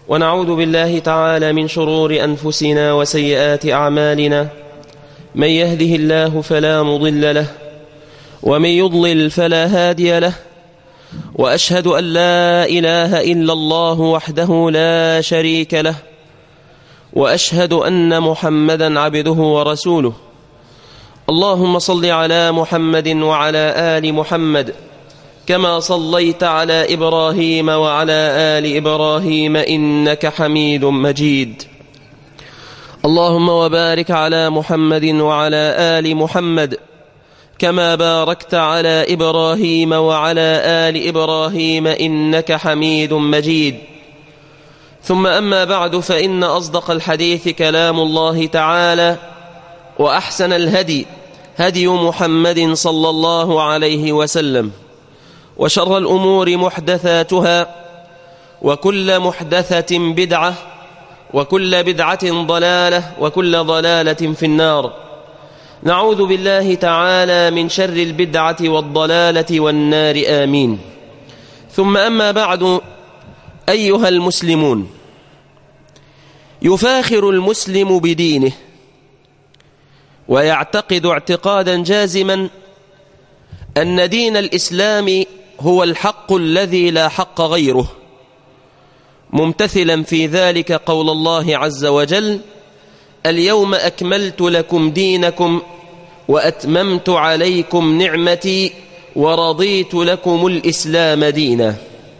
ونعوذ بالله تعالى من شرور أنفسنا وسيئات أعمالنا من يهده الله فلا مضل له ومن يضلل فلا هادي له وأشهد أن لا إله إلا الله وحده لا شريك له وأشهد أن محمدا عبده ورسوله اللهم صل على محمد وعلى آل محمد كما صليت على إبراهيم وعلى آل إبراهيم إنك حميد مجيد اللهم وبارك على محمد وعلى آل محمد كما باركت على إبراهيم وعلى آل إبراهيم إنك حميد مجيد ثم أما بعد فإن أصدق الحديث كلام الله تعالى وأحسن الهدي هدي محمد صلى الله عليه وسلم وشر الأمور محدثاتها وكل محدثة بدعة وكل بدعة ضلالة وكل ضلالة في النار نعوذ بالله تعالى من شر البدعة والضلالة والنار آمين ثم أما بعد أيها المسلمون يفاخر المسلم بدينه ويعتقد اعتقادا جازما أن دين الإسلام هو الحق الذي لا حق غيره ممتثلا في ذلك قول الله عز وجل اليوم أكملت لكم دينكم وأتممت عليكم نعمتي ورضيت لكم الإسلام دينا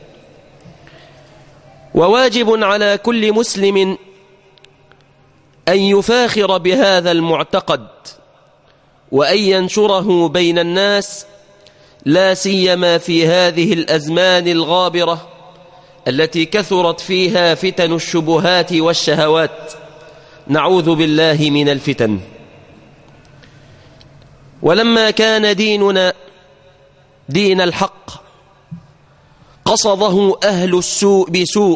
وواجب على كل مسلم أن يفاخر بهذا المعتقد وأن ينشره بين الناس لا سيما في هذه الأزمان الغابرة التي كثرت فيها فتن الشبهات والشهوات نعوذ بالله من الفتن ولما كان ديننا دين الحق قصده أهل السوء بسوء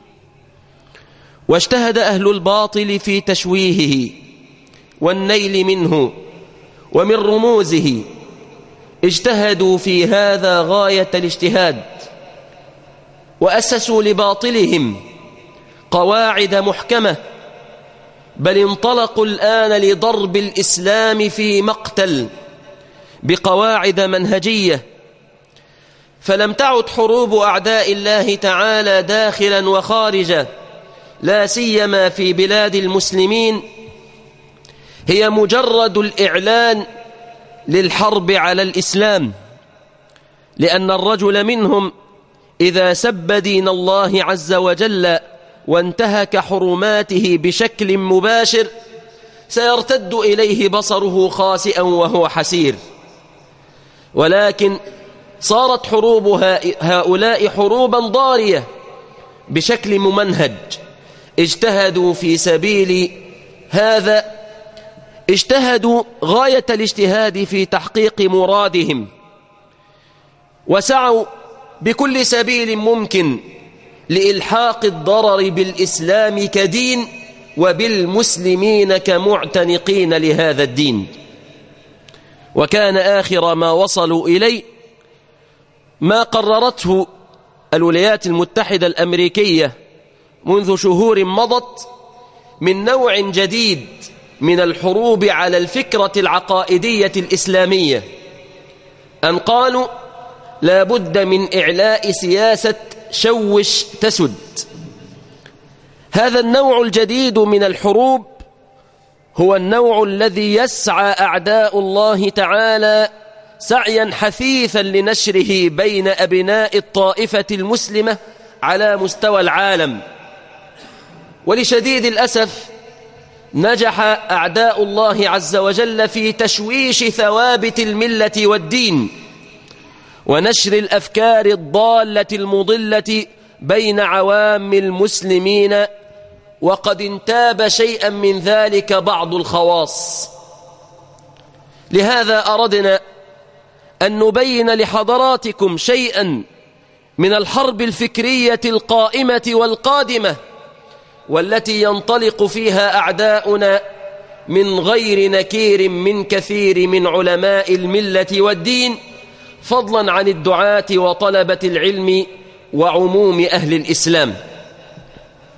واجتهد أهل الباطل في تشويهه والنيل منه ومن رموزه اجتهدوا في هذا غاية الاجتهاد وأسسوا لباطلهم قواعد محكمة بل انطلقوا الآن لضرب الإسلام في مقتل بقواعد منهجية فلم تعد حروب أعداء الله تعالى داخلا وخارجا لا سيما في بلاد المسلمين هي مجرد الإعلان للحرب على الإسلام لأن الرجل منهم إذا سب دين الله عز وجل وانتهك حرماته بشكل مباشر سيرتد إليه بصره خاسئا وهو حسير ولكن صارت حروب هؤلاء حروبا ضارية بشكل ممنهج اجتهدوا في سبيل هذا اجتهدوا غاية الاجتهاد في تحقيق مرادهم وسعوا بكل سبيل ممكن لإلحاق الضرر بالإسلام كدين وبالمسلمين كمعتنقين لهذا الدين وكان آخر ما وصلوا إليه ما قررته الولايات المتحدة الأمريكية منذ شهور مضت من نوع جديد من الحروب على الفكرة العقائدية الإسلامية أن قالوا لا بد من إعلاء سياسة شوش تسد هذا النوع الجديد من الحروب هو النوع الذي يسعى أعداء الله تعالى سعيا حثيثا لنشره بين أبناء الطائفة المسلمة على مستوى العالم ولشديد الأسف نجح أعداء الله عز وجل في تشويش ثوابت الملة والدين ونشر الأفكار الضالة المضلة بين عوام المسلمين وقد انتاب شيئا من ذلك بعض الخواص لهذا أردنا أن نبين لحضراتكم شيئا من الحرب الفكرية القائمة والقادمة والتي ينطلق فيها أعداؤنا من غير نكير من كثير من علماء الملة والدين فضلا عن الدعاة وطلبة العلم وعموم أهل الإسلام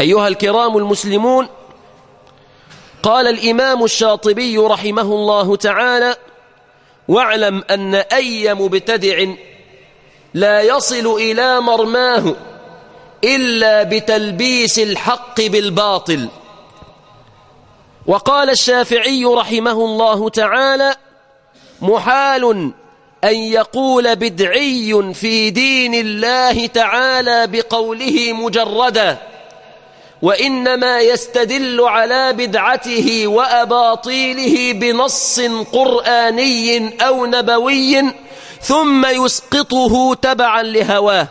أيها الكرام المسلمون قال الإمام الشاطبي رحمه الله تعالى واعلم أن أي مبتدع لا يصل إلى مرماه إلا بتلبيس الحق بالباطل وقال الشافعي رحمه الله تعالى محال أن يقول بدعي في دين الله تعالى بقوله مجردا وإنما يستدل على بدعته وأباطيله بنص قرآني أو نبوي ثم يسقطه تبعا لهواه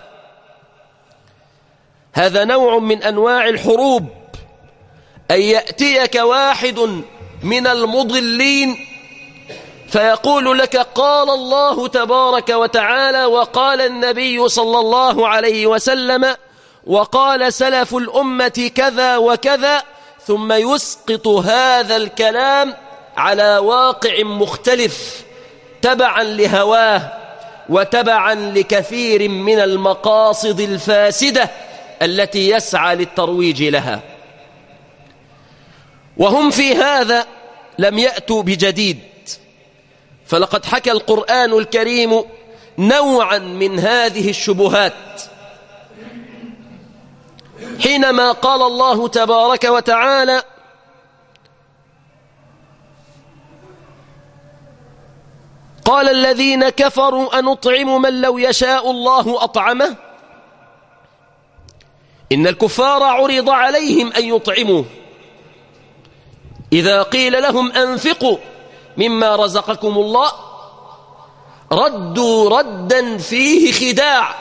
هذا نوع من أنواع الحروب أن يأتيك واحد من المضلين فيقول لك قال الله تبارك وتعالى وقال النبي صلى الله عليه وسلم وقال سلف الأمة كذا وكذا ثم يسقط هذا الكلام على واقع مختلف تبعا لهواه وتبعا لكثير من المقاصد الفاسدة التي يسعى للترويج لها وهم في هذا لم يأتوا بجديد فلقد حكى القرآن الكريم نوعا من هذه الشبهات حينما قال الله تبارك وتعالى قال الذين كفروا أنطعم من لو يشاء الله أطعمه إن الكفار عرض عليهم أن يطعموا إذا قيل لهم أنفقوا مما رزقكم الله ردوا ردا فيه خداع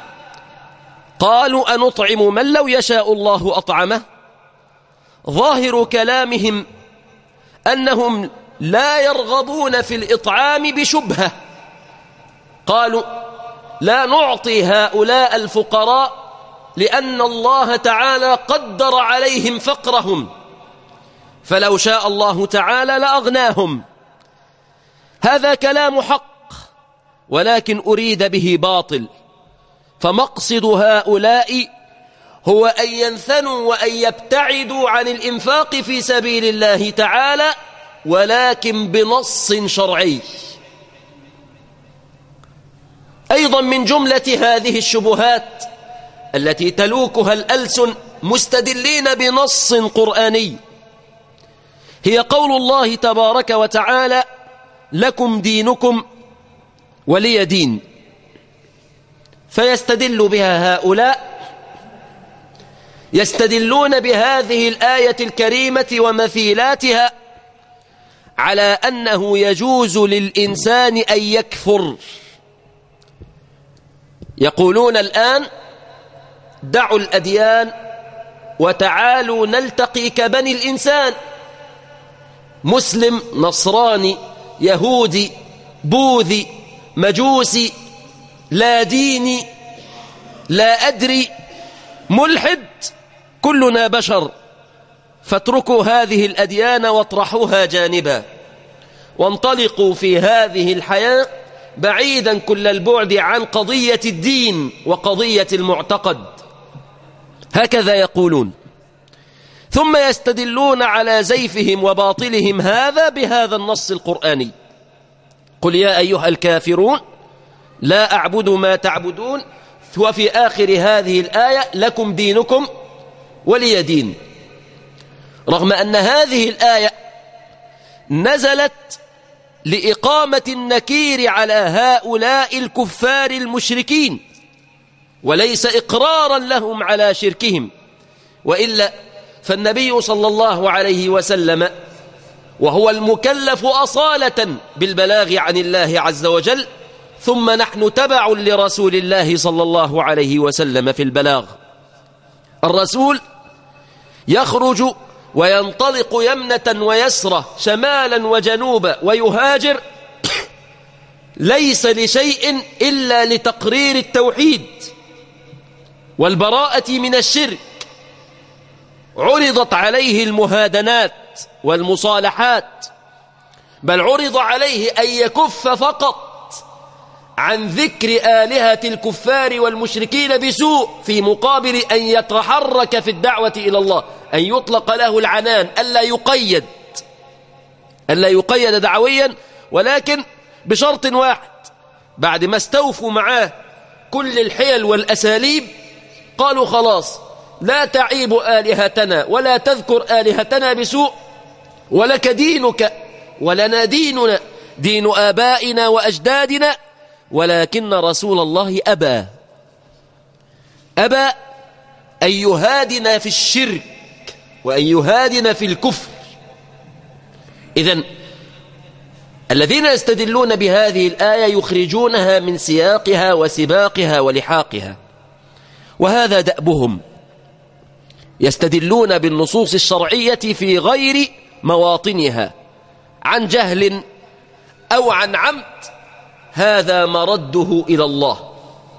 قالوا أنطعم من لو يشاء الله أطعمه ظاهر كلامهم أنهم لا يرغبون في الإطعام بشبهة قالوا لا نعطي هؤلاء الفقراء لأن الله تعالى قدر عليهم فقرهم فلو شاء الله تعالى لأغناهم هذا كلام حق ولكن أريد به باطل فمقصد هؤلاء هو أن ينثنوا وأن يبتعدوا عن الإنفاق في سبيل الله تعالى ولكن بنص شرعي أيضا من جملة هذه الشبهات التي تلوكها الألسن مستدلين بنص قرآني هي قول الله تبارك وتعالى لكم دينكم ولي دين فيستدل بها هؤلاء يستدلون بهذه الآية الكريمة ومثيلاتها على أنه يجوز للإنسان أن يكفر يقولون الآن دعوا الأديان وتعالوا نلتقي كبني الإنسان مسلم نصراني يهودي بوذي مجوسي لا ديني لا أدري ملحد كلنا بشر فاتركوا هذه الأديان واطرحوها جانبا وانطلقوا في هذه الحياة بعيدا كل البعد عن قضية الدين وقضية المعتقد هكذا يقولون ثم يستدلون على زيفهم وباطلهم هذا بهذا النص القرآني قل يا أيها الكافرون لا أعبد ما تعبدون وفي آخر هذه الآية لكم دينكم ولي دين رغم أن هذه الآية نزلت لإقامة النكير على هؤلاء الكفار المشركين وليس إقرارا لهم على شركهم وإلا فالنبي صلى الله عليه وسلم وهو المكلف أصالة بالبلاغ عن الله عز وجل ثم نحن تبع لرسول الله صلى الله عليه وسلم في البلاغ الرسول يخرج وينطلق يمنة ويسرة شمالا وجنوبا ويهاجر ليس لشيء إلا لتقرير التوحيد والبراءة من الشرك عرضت عليه المهادنات والمصالحات بل عرض عليه أن يكف فقط عن ذكر آلهة الكفار والمشركين بسوء في مقابل أن يتحرك في الدعوة إلى الله أن يطلق له العنان ألا يقيد ألا يقيد دعويا ولكن بشرط واحد بعد ما استوفوا معاه كل الحيل والأساليب قالوا خلاص لا تعيب آلهتنا ولا تذكر آلهتنا بسوء ولك دينك ولنا ديننا دين آبائنا وأجدادنا ولكن رسول الله أبى أبى أن يهادنا في الشرك وأن يهادنا في الكفر إذن الذين يستدلون بهذه الآية يخرجونها من سياقها وسباقها ولحاقها وهذا دأبهم يستدلون بالنصوص الشرعية في غير مواطنها عن جهل أو عن عمد هذا مرده إلى الله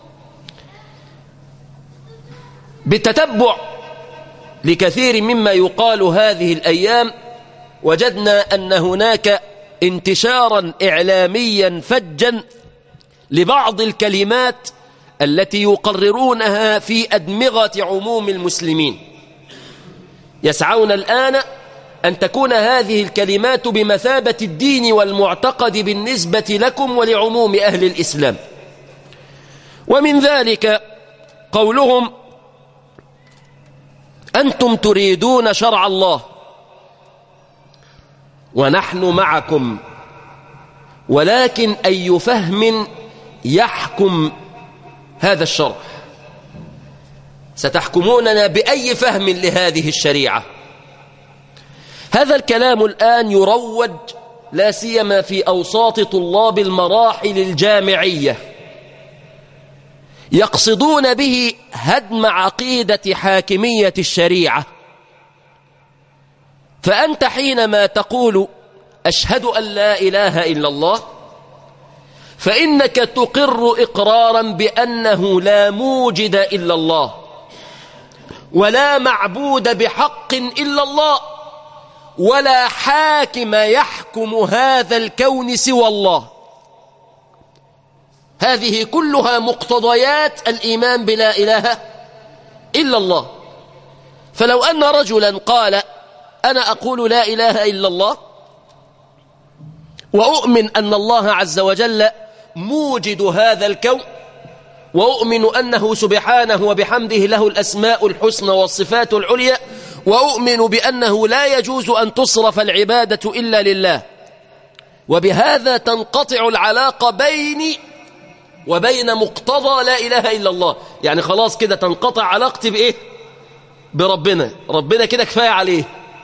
بالتتبع لكثير مما يقال هذه الأيام وجدنا أن هناك انتشارا إعلاميا فجا لبعض الكلمات التي يقررونها في أدمغة عموم المسلمين يسعون الآن أن تكون هذه الكلمات بمثابة الدين والمعتقد بالنسبة لكم ولعموم أهل الإسلام ومن ذلك قولهم أنتم تريدون شرع الله ونحن معكم ولكن أي فهم يحكم هذا الشرع ستحكموننا بأي فهم لهذه الشريعة هذا الكلام الآن يروج لا سيما في أوساط طلاب المراحل الجامعية يقصدون به هدم عقيدة حاكمية الشريعة فأنت حينما تقول أشهد أن لا إله إلا الله فإنك تقر إقرارا بأنه لا موجد إلا الله ولا معبود بحق إلا الله ولا حاكم يحكم هذا الكون سوى الله هذه كلها مقتضيات الإيمان بلا إله إلا الله فلو أن رجلا قال أنا أقول لا إله إلا الله وأؤمن أن الله عز وجل موجد هذا الكون وأؤمن أنه سبحانه وبحمده له الأسماء الحسنى والصفات العليا وأؤمن بأنه لا يجوز أن تصرف العبادة إلا لله وبهذا تنقطع العلاقة بيني وبين مقتضى لا إله إلا الله يعني خلاص كده تنقطع علاقتي بإيه بربنا ربنا كده كفاية عليه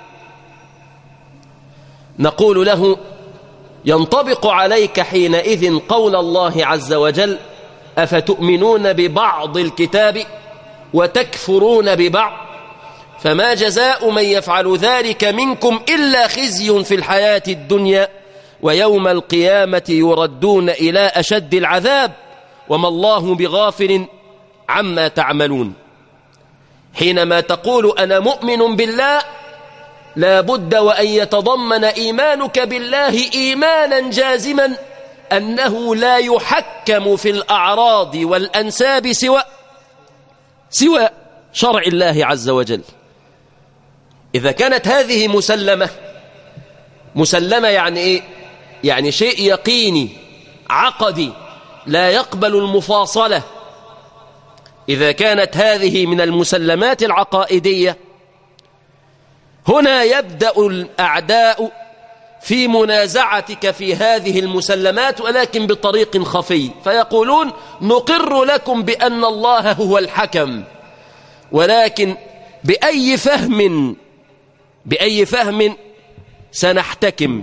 نقول له ينطبق عليك حينئذ قول الله عز وجل أفتؤمنون ببعض الكتاب وتكفرون ببعض فما جزاء من يفعل ذلك منكم إلا خزي في الحياة الدنيا ويوم القيامة يردون إلى أشد العذاب وما الله بغافل عما تعملون حينما تقول أنا مؤمن بالله لا بد وأن يتضمن إيمانك بالله إيمانا جازما أنه لا يحكم في الأعراض والأنساب سوى سوى شرع الله عز وجل إذا كانت هذه مسلمة مسلمة يعني إيه؟ يعني شيء يقيني عقدي لا يقبل المفاصلة إذا كانت هذه من المسلمات العقائدية هنا يبدأ الأعداء في منازعتك في هذه المسلمات ولكن بطريق خفي فيقولون نقر لكم بأن الله هو الحكم ولكن بأي فهم بأي فهم سنحتكم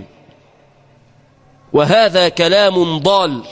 وهذا كلام ضال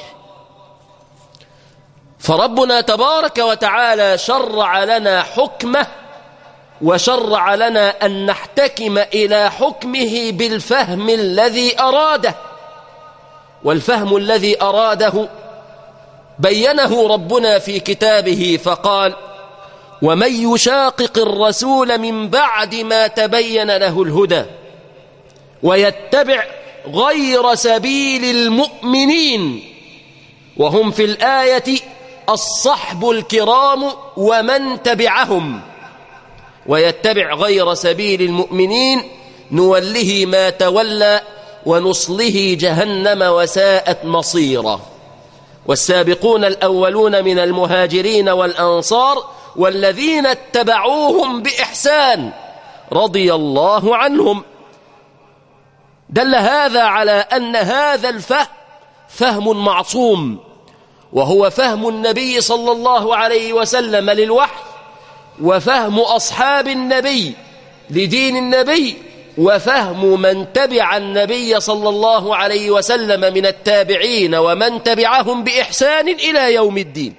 فربنا تبارك وتعالى شرع لنا حكمه وشرع لنا أن نحتكم إلى حكمه بالفهم الذي أراده والفهم الذي أراده بينه ربنا في كتابه فقال ومن يشاقق الرسول من بعد ما تبين له الهدى ويتبع غير سبيل المؤمنين وهم في الآية الصحب الكرام ومن تبعهم ويتبع غير سبيل المؤمنين نوله ما تولى ونصله جهنم وساءت مصيرا والسابقون الأولون من المهاجرين والأنصار والذين اتبعوهم بإحسان رضي الله عنهم دل هذا على أن هذا الفهم فهم معصوم وهو فهم النبي صلى الله عليه وسلم للوحي وفهم أصحاب النبي لدين النبي وفهم من تبع النبي صلى الله عليه وسلم من التابعين ومن تبعهم بإحسان إلى يوم الدين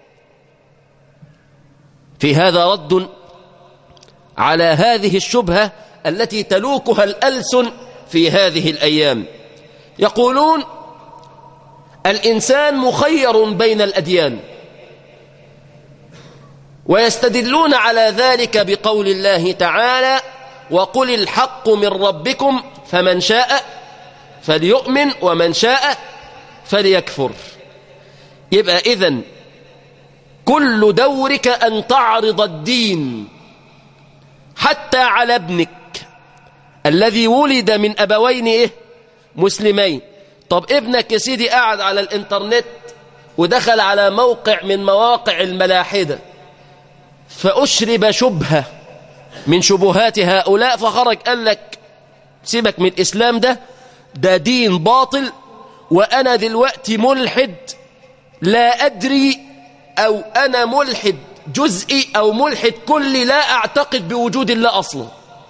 في هذا رد على هذه الشبهة التي تلوكها الألسن في هذه الأيام يقولون الإنسان مخير بين الأديان ويستدلون على ذلك بقول الله تعالى وقل الحق من ربكم فمن شاء فليؤمن ومن شاء فليكفر يبقى إذن كل دورك أن تعرض الدين حتى على ابنك الذي ولد من أبوين إيه؟ مسلمين طب ابنك يا سيدي قاعد على الانترنت ودخل على موقع من مواقع الملاحدة فأشرب شبهة من شبهات هؤلاء فخرج قال لك سيبك من الإسلام ده ده دين باطل وأنا دلوقتي ملحد لا أدري أو أنا ملحد جزئي أو ملحد كلي لا أعتقد بوجود الله أصلا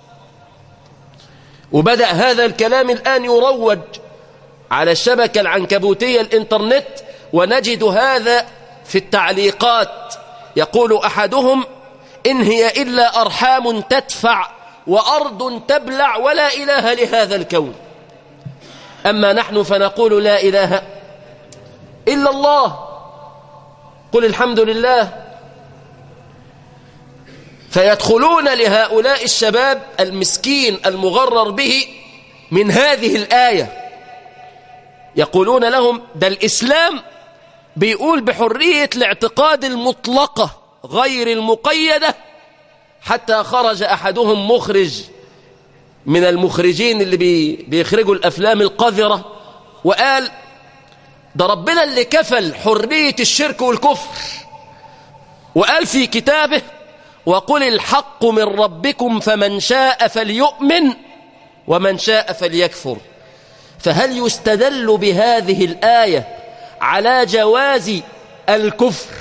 وبدأ هذا الكلام الآن يروج على الشبكة العنكبوتية الإنترنت ونجد هذا في التعليقات يقول أحدهم إن هي إلا أرحام تدفع وأرض تبلع ولا إله لهذا الكون أما نحن فنقول لا إله إلا الله قل الحمد لله فيدخلون لهؤلاء الشباب المسكين المغرر به من هذه الآية يقولون لهم ده الإسلام بيقول بحرية الاعتقاد المطلقة غير المقيدة حتى خرج أحدهم مخرج من المخرجين اللي بي بيخرجوا الأفلام القذرة وقال ده ربنا اللي كفل حرية الشرك والكفر وقال في كتابه وقل الحق من ربكم فمن شاء فليؤمن ومن شاء فليكفر فهل يستدل بهذه الآية على جواز الكفر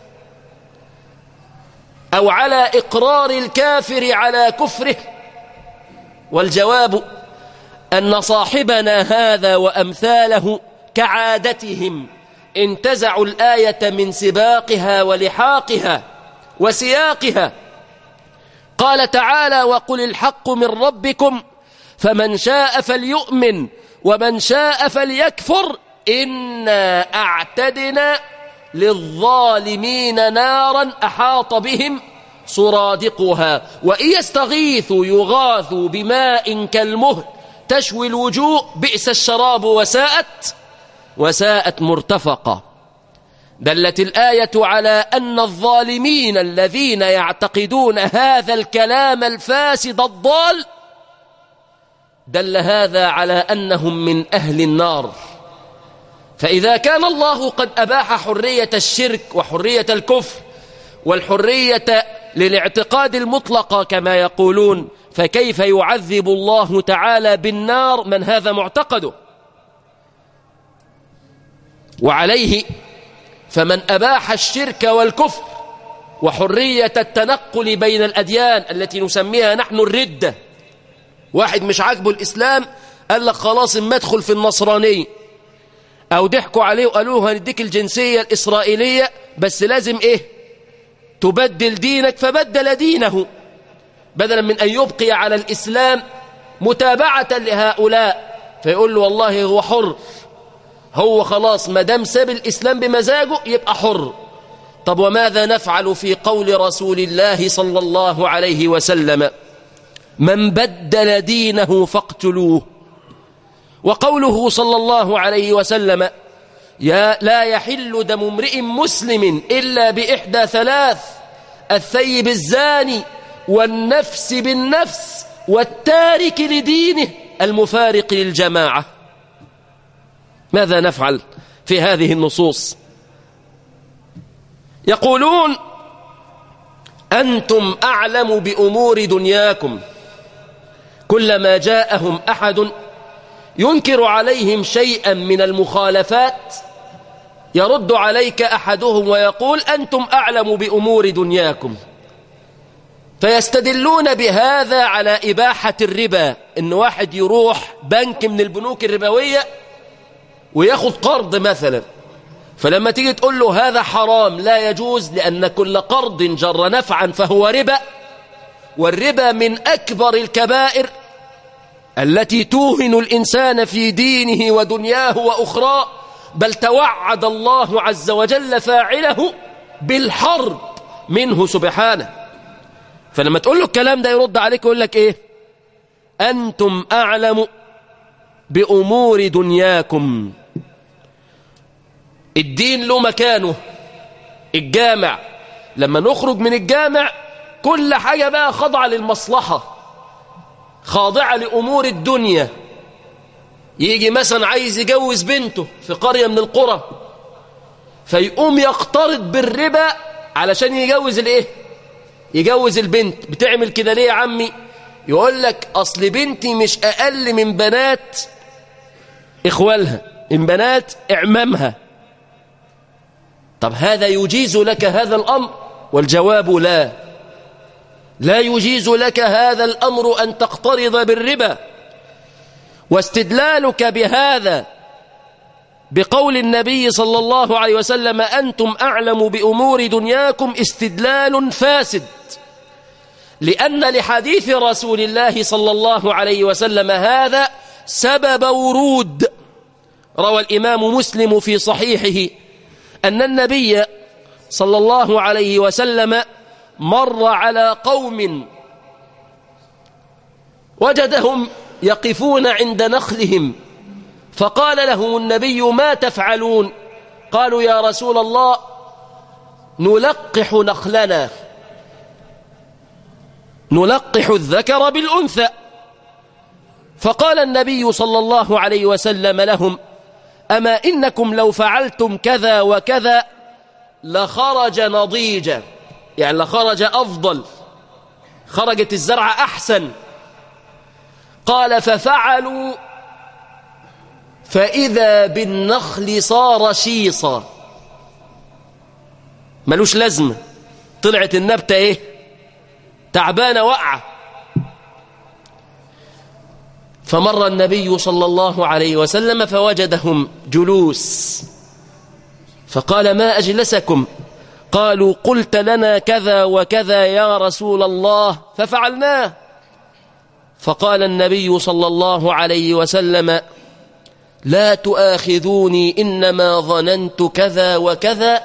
أو على إقرار الكافر على كفره والجواب أن صاحبنا هذا وأمثاله كعادتهم انتزعوا الآية من سباقها ولحاقها وسياقها قال تعالى وقل الحق من ربكم فمن شاء فليؤمن ومن شاء فليكفر إنا أعتدنا للظالمين نارا أحاط بهم سرادقها وإن يستغيثوا يغاثوا بماء كالمهل تشوي الوجوه بئس الشراب وساءت وساءت مرتفقة دلت الآية على أن الظالمين الذين يعتقدون هذا الكلام الفاسد الضال دل هذا على أنهم من أهل النار فإذا كان الله قد أباح حرية الشرك وحرية الكفر والحرية للاعتقاد المطلق كما يقولون فكيف يعذب الله تعالى بالنار من هذا معتقده وعليه فمن أباح الشرك والكفر وحرية التنقل بين الأديان التي نسميها نحن الردة واحد مش عاجبه الإسلام قال لك خلاص اما ادخل في النصرانية أو ضحكوا عليه وقالوا هنديك الجنسية الإسرائيلية بس لازم إيه تبدل دينك فبدل دينه بدلا من أن يبقي على الإسلام متابعة لهؤلاء فيقول له والله هو حر هو خلاص ما دام ساب الإسلام بمزاجه يبقى حر طب وماذا نفعل في قول رسول الله صلى الله عليه وسلم من بدل دينه فاقتلوه وقوله صلى الله عليه وسلم يا لا يحل دم امرئ مسلم إلا بإحدى ثلاث الثيب الزاني والنفس بالنفس والتارك لدينه المفارق للجماعة ماذا نفعل في هذه النصوص يقولون أنتم أعلم بأمور دنياكم كلما جاءهم أحد ينكر عليهم شيئا من المخالفات يرد عليك أحدهم ويقول أنتم أعلم بأمور دنياكم فيستدلون بهذا على إباحة الربا إن واحد يروح بنك من البنوك الربوية وياخد قرض مثلا فلما تيجي تقول له هذا حرام لا يجوز لأن كل قرض جر نفعا فهو ربا والربا من أكبر الكبائر التي توهن الإنسان في دينه ودنياه وأخراه بل توعد الله عز وجل فاعله بالحرب منه سبحانه فلما تقول له الكلام ده يرد عليك ويقول لك ايه أنتم أعلم بأمور دنياكم الدين له مكانه الجامع لما نخرج من الجامع كل حاجة بقى خاضعة للمصلحة خاضعة لأمور الدنيا يجي مثلا عايز يجوز بنته في قرية من القرى فيقوم يقترض بالربا علشان يجوز الايه يجوز البنت بتعمل كده ليه يا عمي يقول لك اصل بنتي مش اقل من بنات اخوالها من بنات اعمامها طب هذا يجيز لك هذا الامر والجواب لا لا يجيز لك هذا الامر ان تقترض بالربا واستدلالك بهذا بقول النبي صلى الله عليه وسلم أنتم أعلم بأمور دنياكم استدلال فاسد لأن لحديث رسول الله صلى الله عليه وسلم هذا سبب ورود روى الإمام مسلم في صحيحه أن النبي صلى الله عليه وسلم مر على قوم وجدهم يقفون عند نخلهم فقال لهم النبي ما تفعلون قالوا يا رسول الله نلقح نخلنا نلقح الذكر بالأنثى فقال النبي صلى الله عليه وسلم لهم أما إنكم لو فعلتم كذا وكذا لخرج نضيجا يعني لخرج أفضل خرجت الزرع أحسن قال ففعلوا فإذا بالنخل صار شيصا ملوش لازمة طلعت النبتة ايه تعبانة وقعة فمر النبي صلى الله عليه وسلم فوجدهم جلوس فقال ما أجلسكم قالوا قلت لنا كذا وكذا يا رسول الله ففعلناه فقال النبي صلى الله عليه وسلم لا تؤاخذوني إنما ظننت كذا وكذا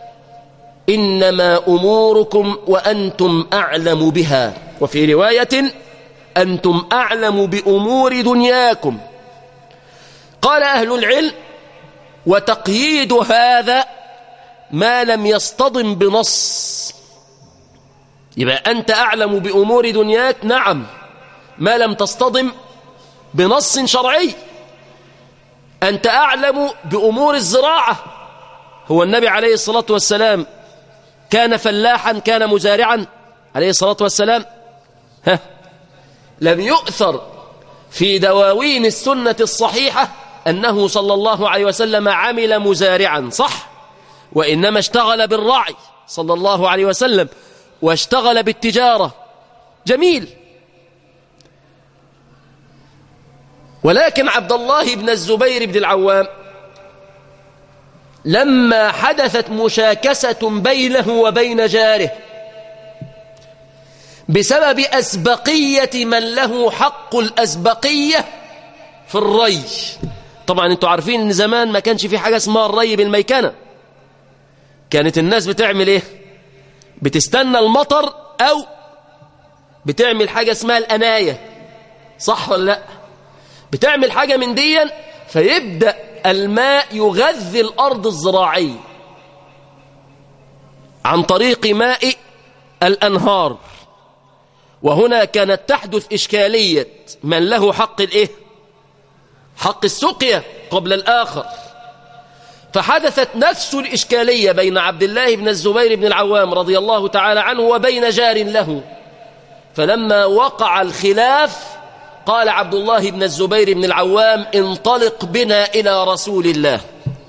إنما أموركم وأنتم أعلم بها وفي رواية أنتم أعلم بأمور دنياكم قال أهل العلم وتقييد هذا ما لم يصطدم بنص يبقى أنت أعلم بأمور دنياك نعم ما لم تصطدم بنص شرعي أنت أعلم بأمور الزراعة هو النبي عليه الصلاة والسلام كان فلاحا كان مزارعا عليه الصلاة والسلام ها لم يؤثر في دواوين السنة الصحيحة أنه صلى الله عليه وسلم عمل مزارعا صح وإنما اشتغل بالرعي صلى الله عليه وسلم واشتغل بالتجارة جميل ولكن عبد الله بن الزبير بن العوام لما حدثت مشاكسة بينه وبين جاره بسبب أسبقية من له حق الأسبقية في الري طبعا انتوا عارفين ان زمان ما كانش في حاجة اسمها الري بالميكنة كانت الناس بتعمل ايه بتستنى المطر او بتعمل حاجة اسمها الأناية صح ولا لا بتعمل حاجة من ديا فيبدأ الماء يغذي الأرض الزراعية عن طريق ماء الأنهار وهنا كانت تحدث إشكالية من له حق الإيه؟ حق السقيا قبل الآخر فحدثت نفس الإشكالية بين عبد الله بن الزبير بن العوام رضي الله تعالى عنه وبين جار له فلما وقع الخلاف قال عبد الله بن الزبير بن العوام انطلق بنا إلى رسول الله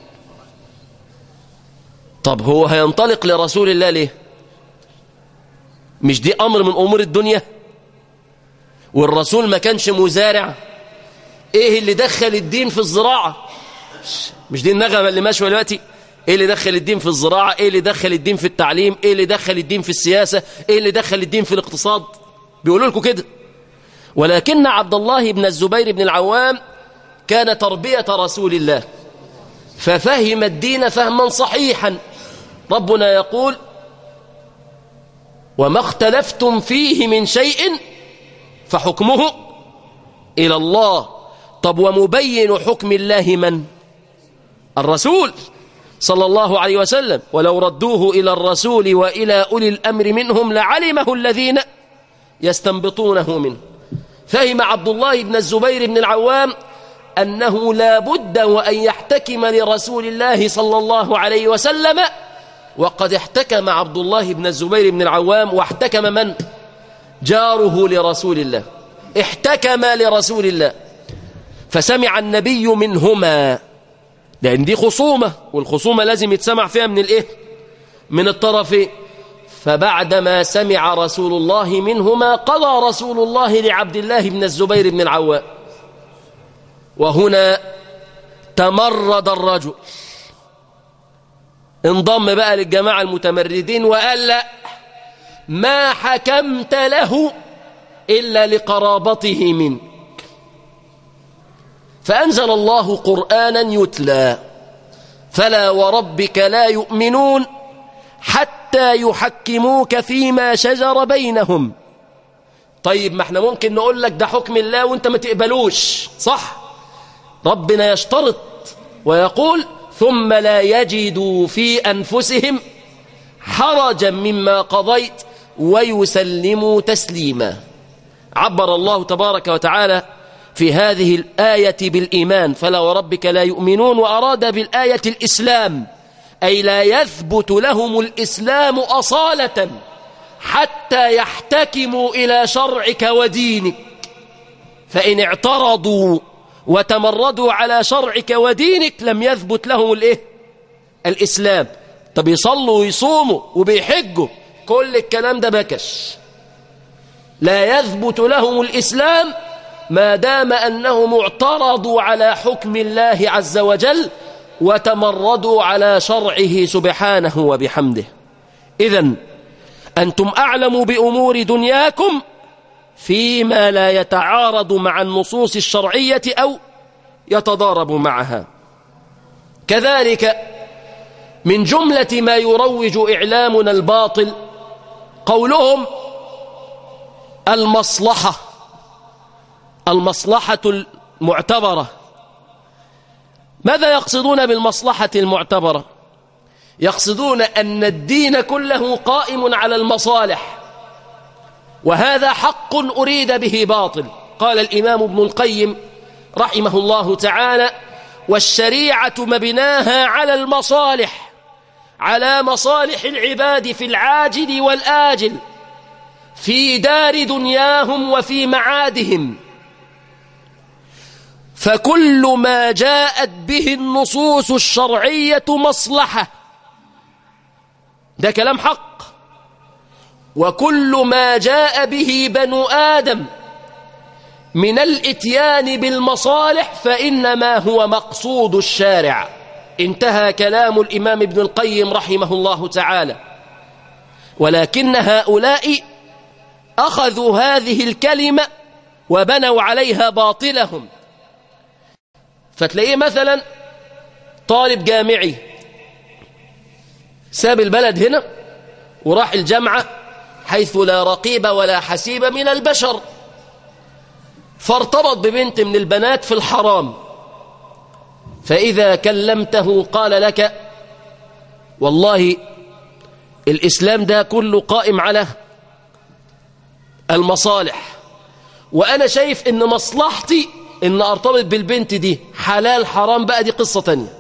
طب هو هينطلق لرسول الله ليه مش دي أمر من أمور الدنيا والرسول ما كانش مزارع ايه اللي دخل الدين في الزراعة مش دي النغمة اللي ماشية دلوقتي ايه اللي دخل الدين في الزراعة ايه اللي دخل الدين في التعليم ايه اللي دخل الدين في السياسة ايه اللي دخل الدين في الاقتصاد بيقولوا لكم كده ولكن عبد الله بن الزبير بن العوام كان تربية رسول الله ففهم الدين فهما صحيحا ربنا يقول وما اختلفتم فيه من شيء فحكمه إلى الله طب ومبين حكم الله من الرسول صلى الله عليه وسلم ولو ردوه إلى الرسول وإلى أولي الأمر منهم لعلمه الذين يستنبطونه منه فهم عبد الله بن الزبير بن العوام أنه لا بد وأن يحتكم لرسول الله صلى الله عليه وسلم وقد احتكم عبد الله بن الزبير بن العوام واحتكم من؟ جاره لرسول الله احتكم لرسول الله فسمع النبي منهما لأن دي خصومة والخصومة لازم يتسمع فيها من الإيه؟ من الطرفين فبعدما سمع رسول الله منهما قضى رسول الله لعبد الله بن الزبير بن العوام وهنا تمرد الرجل انضم بقى للجماعة المتمردين وقال لا ما حكمت له إلا لقرابته منك فأنزل الله قرآنا يتلى فلا وربك لا يؤمنون حتى يحكموك فيما شجر بينهم طيب ما احنا ممكن نقول لك ده حكم الله وانت ما تقبلوش صح ربنا يشترط ويقول ثم لا يجدوا في أنفسهم حرجا مما قضيت ويسلموا تسليما عبر الله تبارك وتعالى في هذه الآية بالإيمان فلا وربك لا يؤمنون وأراد بالآية الإسلام أي لا يثبت لهم الإسلام أصالة حتى يحتكموا إلى شرعك ودينك فإن اعترضوا وتمردوا على شرعك ودينك لم يثبت لهم الإيه؟ الإسلام طب يصلوا ويصوموا وبيحجوا كل الكلام ده بكش لا يثبت لهم الإسلام ما دام أنهم اعترضوا على حكم الله عز وجل وتمردوا على شرعه سبحانه وبحمده إذا أنتم أعلم بأمور دنياكم فيما لا يتعارض مع النصوص الشرعية أو يتضارب معها كذلك من جملة ما يروج إعلامنا الباطل قولهم المصلحة المصلحة المعتبرة ماذا يقصدون بالمصلحة المعتبرة يقصدون أن الدين كله قائم على المصالح وهذا حق أريد به باطل قال الإمام ابن القيم رحمه الله تعالى والشريعة مبناها على المصالح على مصالح العباد في العاجل والآجل في دار دنياهم وفي معادهم فكل ما جاءت به النصوص الشرعية مصلحة ده كلام حق وكل ما جاء به بنو آدم من الاتيان بالمصالح فإنما هو مقصود الشارع انتهى كلام الإمام ابن القيم رحمه الله تعالى ولكن هؤلاء أخذوا هذه الكلمة وبنوا عليها باطلهم فتلاقيه مثلا طالب جامعي ساب البلد هنا وراح الجامعة حيث لا رقيب ولا حسيب من البشر فارتبط ببنت من البنات في الحرام فإذا كلمته قال لك والله الإسلام ده كله قائم على المصالح وأنا شايف إن مصلحتي إن أرتبط بالبنت دي حلال حرام بقى دي قصة تانية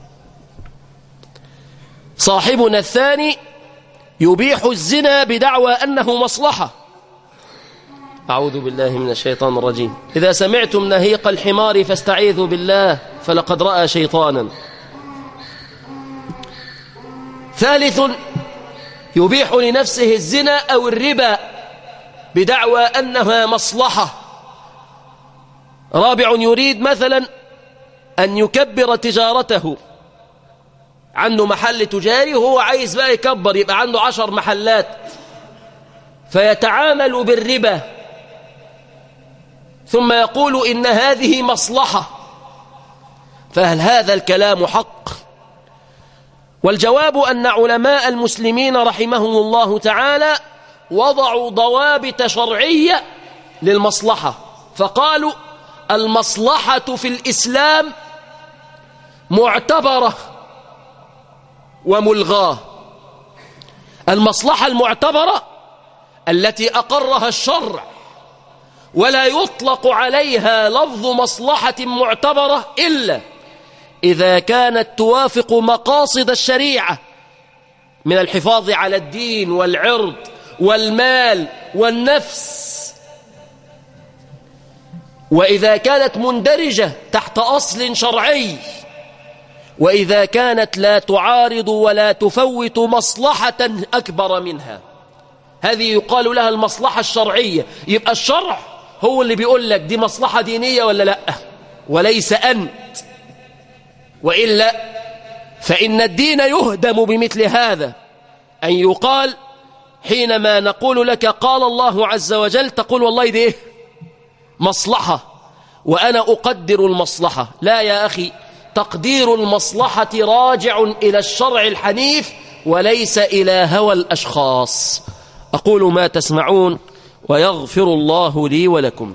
صاحبنا الثاني يبيح الزنا بدعوى أنه مصلحة أعوذ بالله من الشيطان الرجيم إذا سمعتم نهيق الحمار فاستعيذوا بالله فلقد رأى شيطانا ثالث يبيح لنفسه الزنا أو الربا بدعوى أنها مصلحة رابع يريد مثلا أن يكبر تجارته عنده محل تجاري وهو عايز بقى يكبر يبقى عنده عشر محلات فيتعامل بالربا ثم يقول إن هذه مصلحة فهل هذا الكلام حق والجواب أن علماء المسلمين رحمهم الله تعالى وضعوا ضوابط شرعية للمصلحة فقالوا المصلحة في الإسلام معتبرة وملغاه المصلحة المعتبرة التي أقرها الشرع ولا يطلق عليها لفظ مصلحة معتبرة إلا إذا كانت توافق مقاصد الشريعة من الحفاظ على الدين والعرض والمال والنفس وإذا كانت مندرجة تحت أصل شرعي وإذا كانت لا تعارض ولا تفوت مصلحة أكبر منها هذه يقال لها المصلحة الشرعية يبقى الشرع هو اللي بيقول لك دي مصلحة دينية ولا لا وليس أنت وإلا فإن الدين يهدم بمثل هذا أن يقال حينما نقول لك قال الله عز وجل تقول والله دي مصلحة وأنا أقدر المصلحة لا يا أخي تقدير المصلحة راجع إلى الشرع الحنيف وليس إلى هوى الأشخاص أقول ما تسمعون ويغفر الله لي ولكم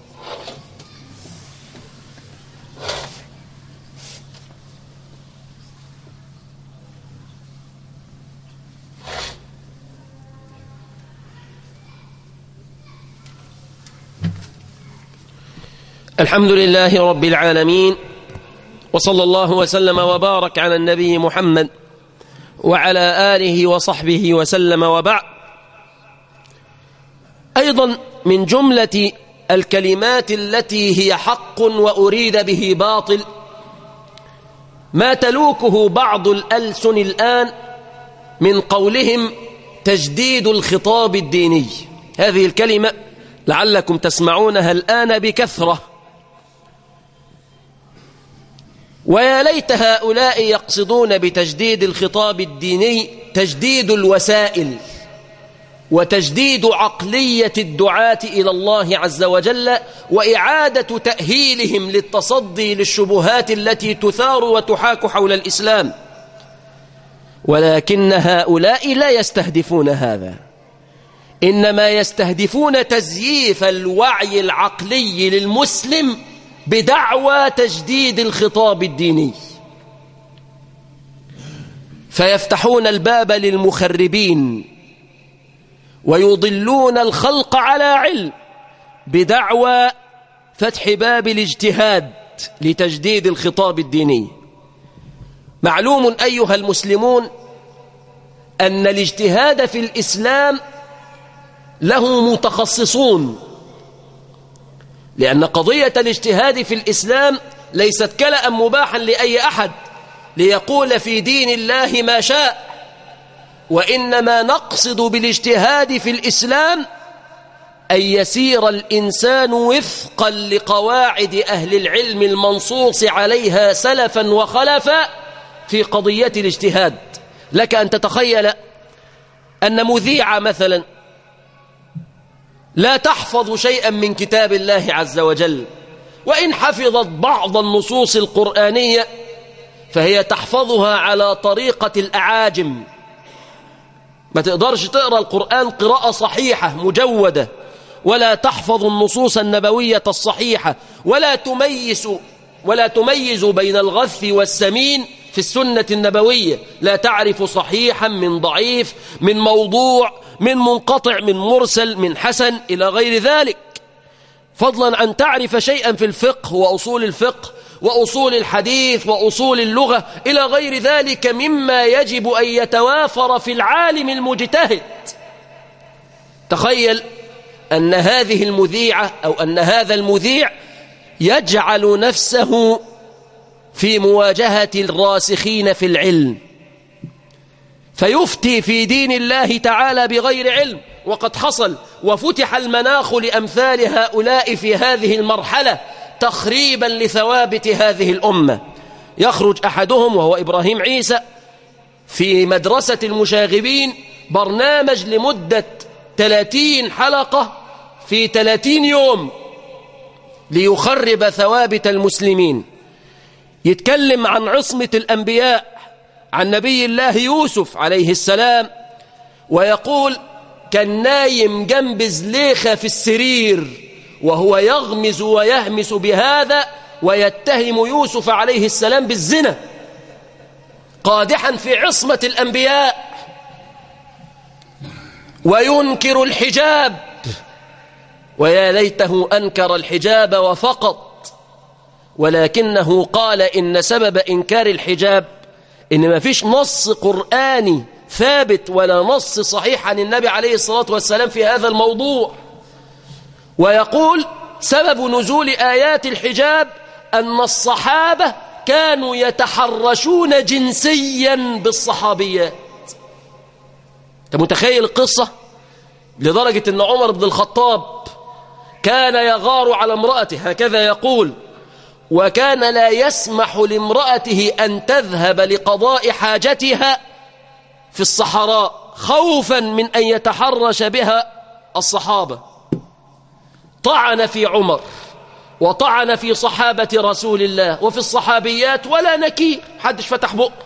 الحمد لله رب العالمين وصلى الله وسلم وبارك على النبي محمد وعلى آله وصحبه وسلم وبعد أيضا من جملة الكلمات التي هي حق وأريد به باطل ما تلوكه بعض الألسن الآن من قولهم تجديد الخطاب الديني هذه الكلمة لعلكم تسمعونها الآن بكثرة ويا ليت هؤلاء يقصدون بتجديد الخطاب الديني تجديد الوسائل وتجديد عقلية الدعاة إلى الله عز وجل وإعادة تأهيلهم للتصدي للشبهات التي تثار وتحاك حول الإسلام ولكن هؤلاء لا يستهدفون هذا إنما يستهدفون تزييف الوعي العقلي للمسلم بدعوى تجديد الخطاب الديني فيفتحون الباب للمخربين ويضلون الخلق على علم بدعوى فتح باب الاجتهاد لتجديد الخطاب الديني معلوم أيها المسلمون أن الاجتهاد في الإسلام له متخصصون لأن قضية الاجتهاد في الإسلام ليست كلأ مباحا لأي أحد ليقول في دين الله ما شاء وإنما نقصد بالاجتهاد في الإسلام أن يسير الإنسان وفقا لقواعد أهل العلم المنصوص عليها سلفا وخلفا في قضية الاجتهاد لك أن تتخيل أن مذيع مثلا لا تحفظ شيئا من كتاب الله عز وجل وإن حفظت بعض النصوص القرآنية فهي تحفظها على طريقة الأعاجم ما تقدرش تقرأ القرآن قراءة صحيحة مجودة ولا تحفظ النصوص النبوية الصحيحة ولا تميز ولا تميز بين الغث والسمين في السنة النبوية لا تعرف صحيحا من ضعيف من موضوع من منقطع من مرسل من حسن إلى غير ذلك فضلا عن تعرف شيئا في الفقه وأصول الفقه وأصول الحديث وأصول اللغة إلى غير ذلك مما يجب أن يتوافر في العالم المجتهد تخيل أن هذه المذيعة أو أن هذا المذيع يجعل نفسه في مواجهة الراسخين في العلم فيفتي في دين الله تعالى بغير علم وقد حصل وفتح المناخ لأمثال هؤلاء في هذه المرحلة تخريبا لثوابت هذه الأمة يخرج أحدهم وهو إبراهيم عيسى في مدرسة المشاغبين برنامج لمدة 30 حلقة في 30 يوم ليخرب ثوابت المسلمين يتكلم عن عصمة الأنبياء عن نبي الله يوسف عليه السلام ويقول كان نايم جنب زليخة في السرير وهو يغمز ويهمس بهذا ويتهم يوسف عليه السلام بالزنا قادحا في عصمة الأنبياء وينكر الحجاب ويا ليته أنكر الحجاب وفقط ولكنه قال إن سبب إنكار الحجاب إن ما فيش نص قرآني ثابت ولا نص صحيح عن النبي عليه الصلاة والسلام في هذا الموضوع ويقول سبب نزول آيات الحجاب أن الصحابة كانوا يتحرشون جنسيا بالصحابيات أنت متخيل القصة لدرجة أن عمر بن الخطاب كان يغار على امرأته هكذا يقول وكان لا يسمح لامرأته أن تذهب لقضاء حاجتها في الصحراء خوفا من أن يتحرش بها الصحابة طعن في عمر وطعن في صحابة رسول الله وفي الصحابيات ولا نكير حدش فتح بق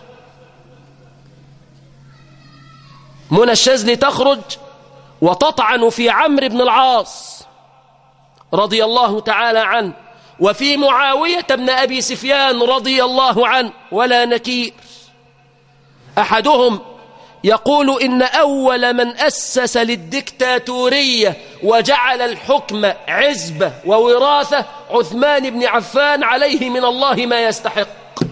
منى الشاذلي تخرج وتطعن في عمرو بن العاص رضي الله تعالى عنه وفي معاوية بن أبي سفيان رضي الله عنه ولا نكير أحدهم يقول إن أول من أسس للدكتاتورية وجعل الحكم عزبة ووراثة عثمان بن عفان عليه من الله ما يستحق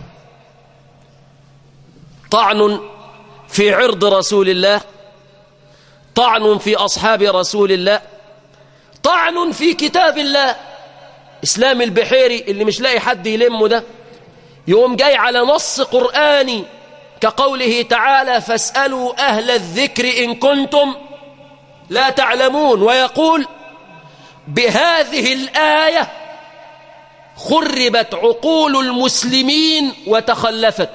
طعن في عرض رسول الله طعن في أصحاب رسول الله طعن في كتاب الله إسلام البحيري اللي مش لاقي حد يلمه ده يقوم جاي على نص قرآني كقوله تعالى فاسألوا أهل الذكر إن كنتم لا تعلمون ويقول بهذه الآية خربت عقول المسلمين وتخلفت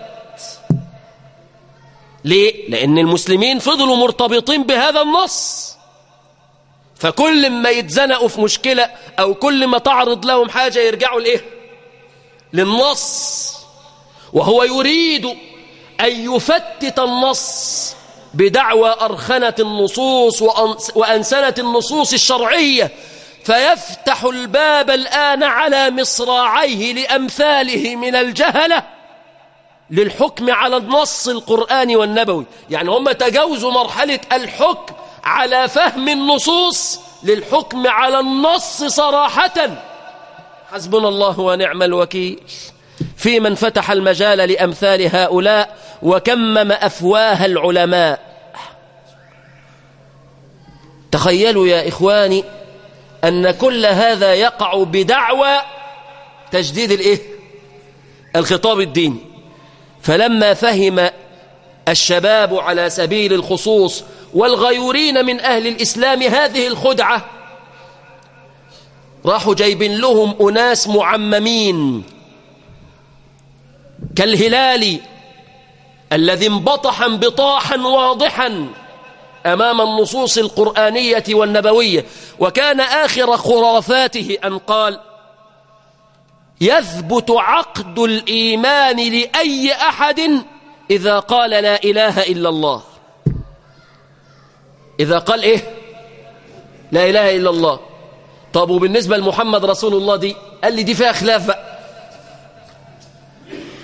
ليه؟ لأن المسلمين فضلوا مرتبطين بهذا النص فكل ما يتزنقوا في مشكلة أو كل ما تعرض لهم حاجة يرجعوا لإيه؟ للنص وهو يريد أن يفتت النص بدعوى أرخنة النصوص وأنسنة النصوص الشرعية فيفتح الباب الآن على مصراعيه لأمثاله من الجهلة للحكم على النص القرآني والنبوي يعني هم تجاوزوا مرحلة الحكم على فهم النصوص للحكم على النص صراحة حسبنا الله ونعم الوكيل في من فتح المجال لأمثال هؤلاء وكمم أفواه العلماء تخيلوا يا إخواني أن كل هذا يقع بدعوى تجديد الإيه؟ الخطاب الديني فلما فهم الشباب على سبيل الخصوص والغيورين من أهل الإسلام هذه الخدعة راحوا جايبين لهم أناس معممين كالهلال الذي انبطح انبطاحا واضحا أمام النصوص القرآنية والنبوية وكان آخر خرافاته أن قال يثبت عقد الإيمان لأي أحد إذا قال لا إله إلا الله إذا قال إيه لا إله إلا الله طب وبالنسبة لمحمد رسول الله دي قال لي دي فيها خلاف بقى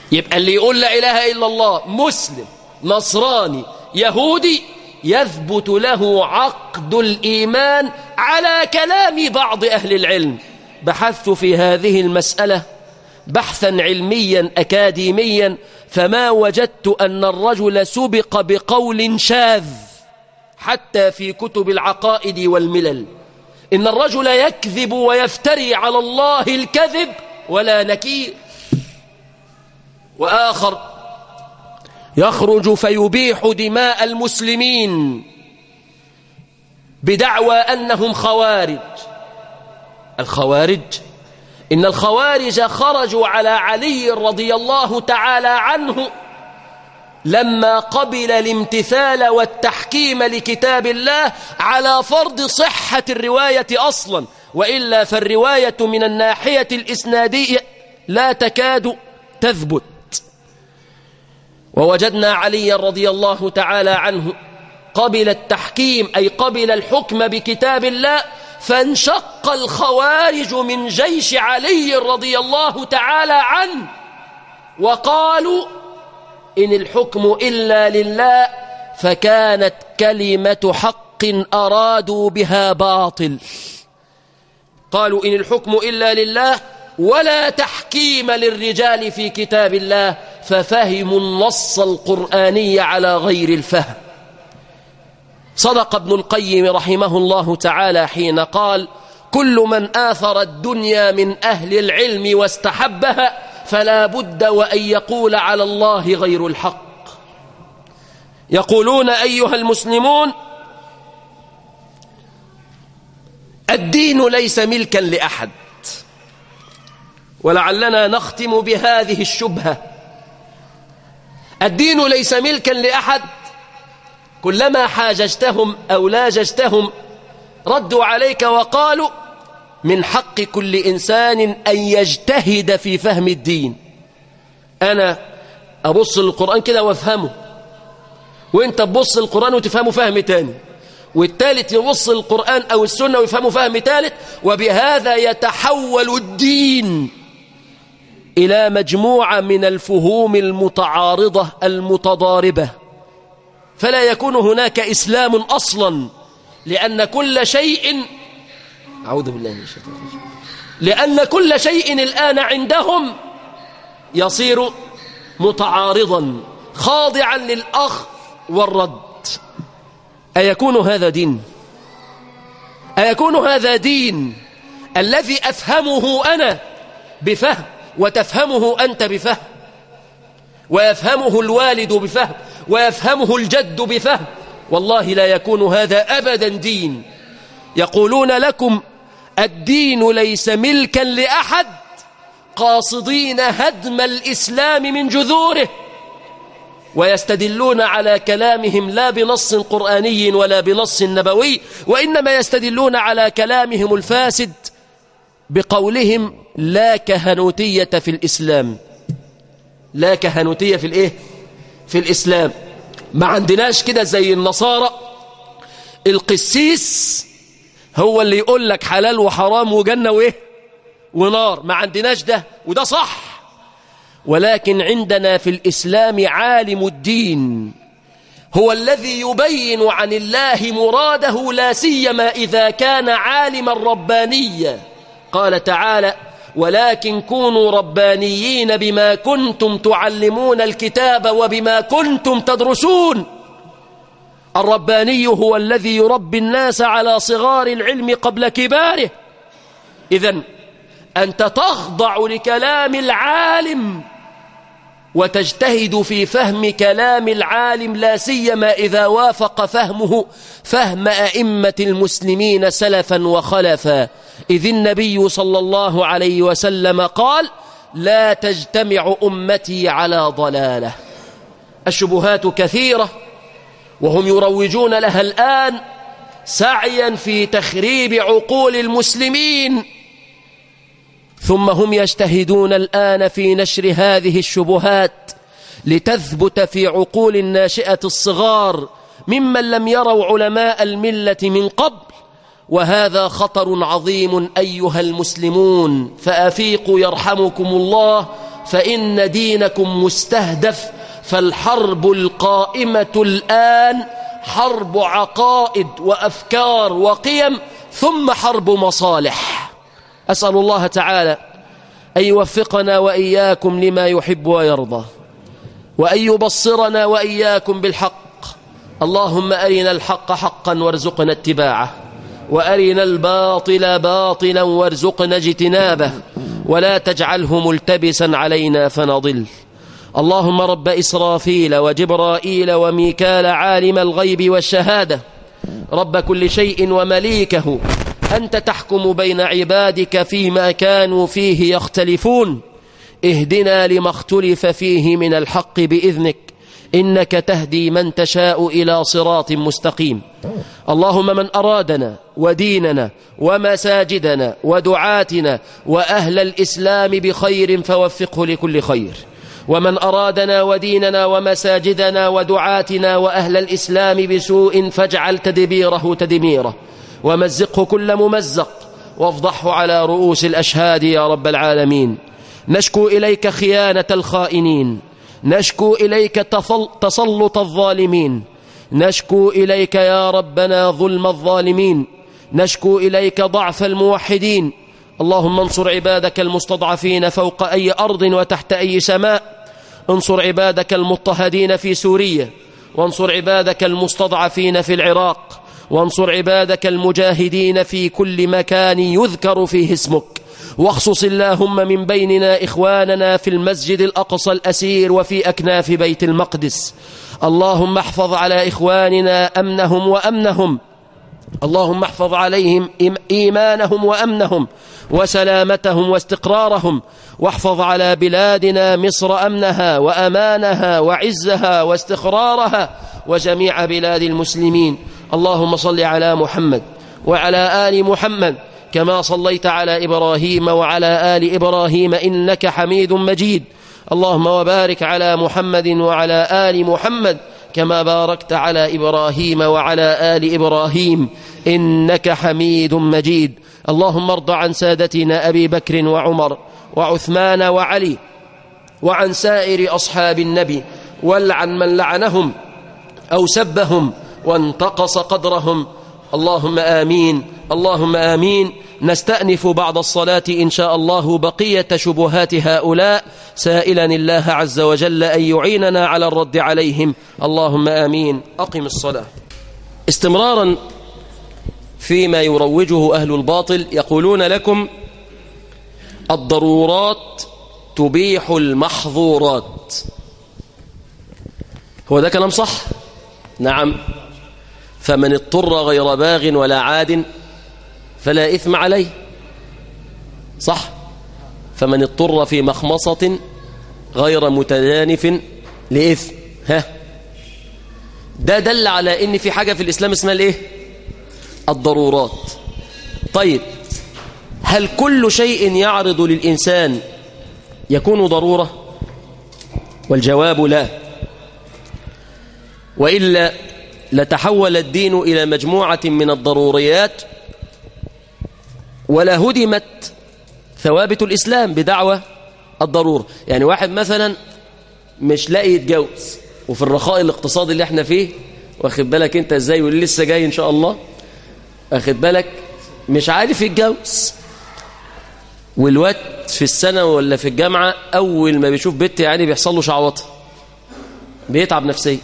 يبقى اللي يقول لا إله إلا الله مسلم نصراني يهودي يثبت له عقد الإيمان على كلام بعض أهل العلم بحثت في هذه المسألة بحثا علميا أكاديميا فما وجدت أن الرجل سبق بقول شاذ حتى في كتب العقائد والملل إن الرجل يكذب ويفتري على الله الكذب ولا نكير وآخر يخرج فيبيح دماء المسلمين بدعوى أنهم خوارج الخوارج إن الخوارج خرجوا على علي رضي الله تعالى عنه لما قبل الامتثال والتحكيم لكتاب الله على فرض صحة الرواية أصلا وإلا فالرواية من الناحية الإسنادية لا تكاد تثبت ووجدنا علي رضي الله تعالى عنه قبل التحكيم أي قبل الحكم بكتاب الله فانشق الخوارج من جيش علي رضي الله تعالى عنه وقالوا إن الحكم إلا لله فكانت كلمة حق أرادوا بها باطل قالوا إن الحكم إلا لله ولا تحكيم للرجال في كتاب الله ففهموا النص القرآني على غير الفهم صدق ابن القيم رحمه الله تعالى حين قال كل من آثر الدنيا من أهل العلم واستحبها فلا بد وأن يقول على الله غير الحق يقولون أيها المسلمون الدين ليس ملكا لأحد ولعلنا نختم بهذه الشبهة الدين ليس ملكا لأحد كلما حاججتهم أو لاججتهم ردوا عليك وقالوا من حق كل إنسان أن يجتهد في فهم الدين أنا أبص للقرآن كده وافهمه وانت تبص للقرآن وتفهمه فهم تاني والثالث يبص للقرآن أو السنة ويفهمه فهم ثالث وبهذا يتحول الدين إلى مجموعة من الفهوم المتعارضة المتضاربة فلا يكون هناك إسلام أصلا لأن كل شيء أعوذ بالله من الشيطان الرجيم لأن كل شيء الآن عندهم يصير متعارضا خاضعا للأخذ والرد أيكون هذا دين أيكون هذا دين الذي أفهمه أنا بفهم وتفهمه أنت بفهم ويفهمه الوالد بفهم ويفهمه الجد بفهم والله لا يكون هذا أبدا دين يقولون لكم الدين ليس ملكا لأحد قاصدين هدم الإسلام من جذوره ويستدلون على كلامهم لا بنص قرآني ولا بنص نبوي وإنما يستدلون على كلامهم الفاسد بقولهم لا كهنوتية في الإسلام لا كهنوتية في الإيه؟ في الإسلام ما عندناش كده زي النصارى القسيس هو اللي يقول لك حلال وحرام وجنة وإيه ونار ما عندناش ده وده صح ولكن عندنا في الإسلام عالم الدين هو الذي يبين عن الله مراده لا سيما إذا كان عالما ربانيا قال تعالى ولكن كونوا ربانيين بما كنتم تعلمون الكتاب وبما كنتم تدرسون الرباني هو الذي يربي الناس على صغار العلم قبل كباره إذن أنت تخضع لكلام العالم وتجتهد في فهم كلام العالم لا سيما إذا وافق فهمه فهم أئمة المسلمين سلفا وخلفا إذ النبي صلى الله عليه وسلم قال لا تجتمع أمتي على ضلالة الشبهات كثيرة وهم يروجون لها الآن سعيا في تخريب عقول المسلمين ثم هم يجتهدون الآن في نشر هذه الشبهات لتثبت في عقول الناشئة الصغار ممن لم يروا علماء الملة من قبل وهذا خطر عظيم أيها المسلمون فأفيقوا يرحمكم الله فإن دينكم مستهدف فالحرب القائمة الآن حرب عقائد وأفكار وقيم ثم حرب مصالح أسأل الله تعالى أن يوفقنا وإياكم لما يحب ويرضى وأن يبصرنا وإياكم بالحق اللهم أرنا الحق حقا وارزقنا اتباعه وأرنا الباطل باطلا وارزقنا اجتنابه ولا تجعله ملتبسا علينا فنضل اللهم رب إسرافيل وجبرائيل وميكال عالم الغيب والشهادة رب كل شيء ومليكه أنت تحكم بين عبادك فيما كانوا فيه يختلفون اهدنا لما اختلف فيه من الحق بإذنك إنك تهدي من تشاء إلى صراط مستقيم اللهم من أرادنا وديننا ومساجدنا ودعاتنا وأهل الإسلام بخير فوفقه لكل خير ومن أرادنا وديننا ومساجدنا ودعاتنا وأهل الإسلام بسوء فاجعل تدبيره تدميره ومزقه كل ممزق وافضحه على رؤوس الأشهاد يا رب العالمين نشكو إليك خيانة الخائنين نشكو إليك تسلط الظالمين نشكو إليك يا ربنا ظلم الظالمين نشكو إليك ضعف الموحدين اللهم انصر عبادك المستضعفين فوق أي أرض وتحت أي سماء انصر عبادك المضطهدين في سوريا وانصر عبادك المستضعفين في العراق وانصر عبادك المجاهدين في كل مكان يذكر فيه اسمك واخصص اللهم من بيننا إخواننا في المسجد الأقصى الأسير وفي أكناف بيت المقدس اللهم احفظ على إخواننا أمنهم وأمنهم اللهم احفظ عليهم إيمانهم وأمنهم وسلامتهم واستقرارهم واحفظ على بلادنا مصر أمنها وأمانها وعزها واستقرارها وجميع بلاد المسلمين اللهم صل على محمد وعلى آل محمد كما صليت على إبراهيم وعلى آل إبراهيم إنك حميد مجيد اللهم وبارك على محمد وعلى آل محمد كما باركت على إبراهيم وعلى آل إبراهيم إنك حميد مجيد اللهم ارض عن سادتنا أبي بكر وعمر وعثمان وعلي وعن سائر أصحاب النبي ولعن من لعنهم أو سبهم وانتقص قدرهم اللهم آمين اللهم آمين نستأنف بعد الصلاة إن شاء الله بقية شبهات هؤلاء سائلا الله عز وجل أن يعيننا على الرد عليهم اللهم آمين أقم الصلاة استمرارا فيما يروجه أهل الباطل يقولون لكم الضرورات تبيح المحظورات هو ده كلام صح نعم فمن اضطر غير باغ ولا عاد فلا إثم عليه صح فمن اضطر في مخمصة غير متجانف لإثم ها ده دل على ان في حاجة في الإسلام اسمها الايه الضرورات طيب هل كل شيء يعرض للإنسان يكون ضرورة والجواب لا وإلا لتحول الدين إلى مجموعة من الضروريات ولا هدمت ثوابت الإسلام بدعوة الضرورة يعني واحد مثلا مش لاقي يتجوز وفي الرخاء الاقتصادي اللي احنا فيه واخد بالك انت ازاي واللي لسه جاي ان شاء الله واخد بالك مش عارف يتجوز والوقت في السنة ولا في الجامعة أول ما بيشوف بنت يعني بيحصل له شعوطة بيتعب نفسيا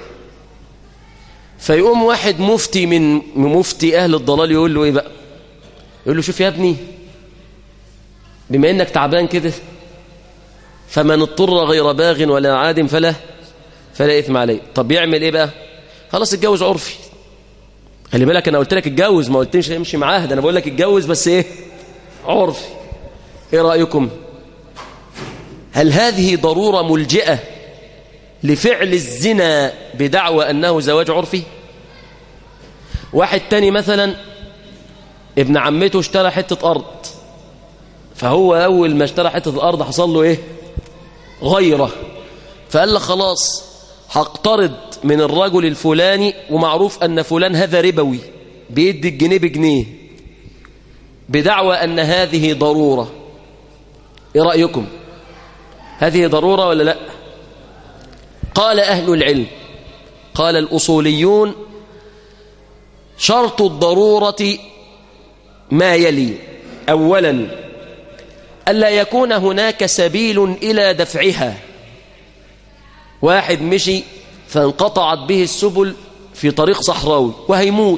فيقوم واحد مفتي من مفتي أهل الضلال يقول له إيه بقى يقول له شوف يا ابني بما إنك تعبان كده فمن اضطر غير باغ ولا عاد فلا فلا إثم عليه طب يعمل إيه بقى خلاص اتجوز عرفي خلي بالك أنا قلت لك اتجوز ما قلتش امشي معاه ده أنا بقول لك اتجوز بس إيه عرفي إيه رأيكم هل هذه ضرورة ملجئة لفعل الزنا بدعوى أنه زواج عرفي واحد تاني مثلا ابن عمته اشترى حتة أرض فهو أول ما اشترى حتة الأرض حصل له إيه غيرة فقال لك خلاص هقترض من الرجل الفلاني ومعروف أن فلان هذا ربوي بيدي الجنيه بجنيه بدعوى أن هذه ضرورة إيه رأيكم هذه ضرورة ولا لا قال أهل العلم قال الأصوليون شرط الضرورة ما يلي أولا ألا يكون هناك سبيل إلى دفعها واحد مشي فانقطعت به السبل في طريق صحراوي وهيموت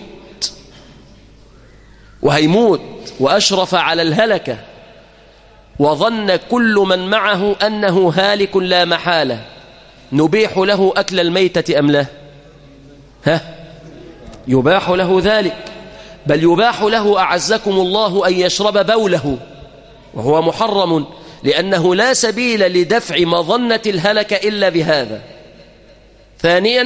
وهيموت وأشرف على الهلكة وظن كل من معه أنه هالك لا محالة نبيح له أكل الميتة أم لا ها يباح له ذلك بل يباح له أعزكم الله أن يشرب بوله وهو محرم لأنه لا سبيل لدفع مظنة الهلك إلا بهذا ثانيا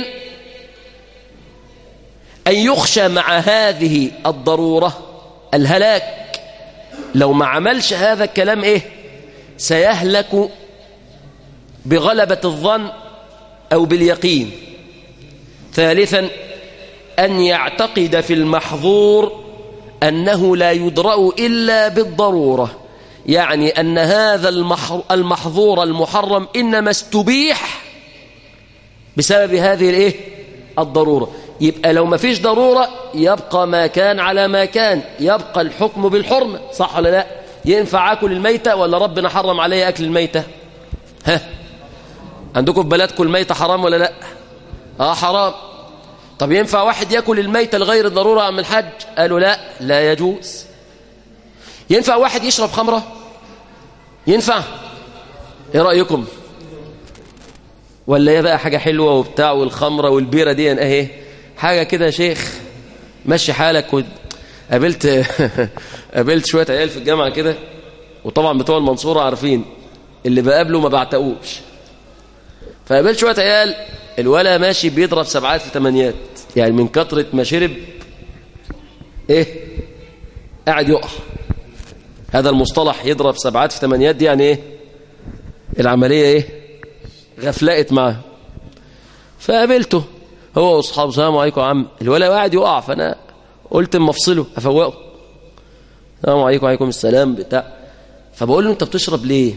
أن يخشى مع هذه الضرورة الهلاك لو ما عملش هذا الكلام إيه سيهلك بغلبة الظن أو باليقين ثالثا أن يعتقد في المحظور أنه لا يدرأ إلا بالضرورة يعني أن هذا المحظور المحرم إنما استبيح بسبب هذه الإيه؟ الضرورة يبقى لو ما فيش ضرورة يبقى ما كان على ما كان يبقى الحكم بالحرمة صح ولا لا ينفع أكل الميتة ولا ربنا حرم علي أكل الميتة ها عندكم في بلدكم الميتة حرام ولا لا آه حرام طب ينفع واحد يأكل الميتة لغير الضرورة من الحج قالوا لا لا يجوز ينفع واحد يشرب خمرة ينفع ايه رأيكم ولا ايه بقى حاجة حلوة وبتاع والخمرة والبيرة دي اهي حاجة كده يا شيخ مشي حالك و... قابلت قابلت شوية عيال في الجامعة كده وطبعا بتوع المنصورة عارفين اللي بقابله ما بعتقوش فقابلت شوية عيال الولا ماشي بيضرب سبعات في ثمانيات يعني من كترة ما شرب ايه قاعد يقع هذا المصطلح يضرب سبعات في ثمانيات دي يعني ايه العملية ايه غفلقت معاه فقابلته هو واصحابه السلام عليكم يا عم الولا قاعد يقع فانا قلت اما افصله افوقه السلام عليكم وعليكم السلام بتاع فبقول له انت بتشرب ليه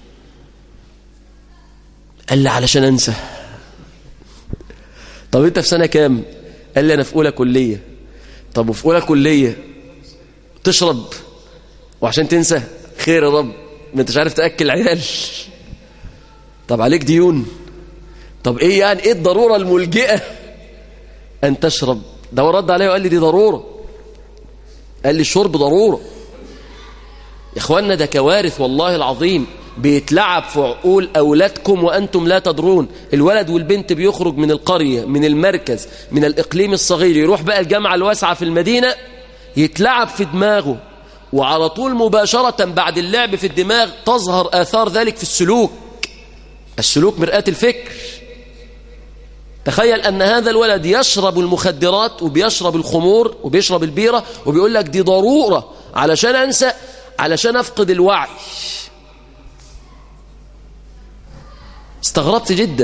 قال لي علشان انسى طب انت في سنه كام قال لي انا في اولى كليه طب وفي اولى كليه تشرب وعشان تنسى خير يا رب ما انتش عارف تاكل عيال طب عليك ديون طب ايه يعني ايه الضروره الملجئه ان تشرب ده هو رد عليه وقال لي دي ضروره قال لي الشرب ضروره يا اخوانا ده كوارث والله العظيم بيتلعب في عقول أولادكم وأنتم لا تدرون الولد والبنت بيخرج من القرية من المركز من الإقليم الصغير يروح بقى الجامعة الواسعة في المدينة يتلعب في دماغه وعلى طول مباشرة بعد اللعب في الدماغ تظهر آثار ذلك في السلوك السلوك مرآة الفكر تخيل أن هذا الولد يشرب المخدرات وبيشرب الخمور وبيشرب البيرة وبيقول لك دي ضرورة علشان أنسى علشان أفقد الوعي استغربت جدا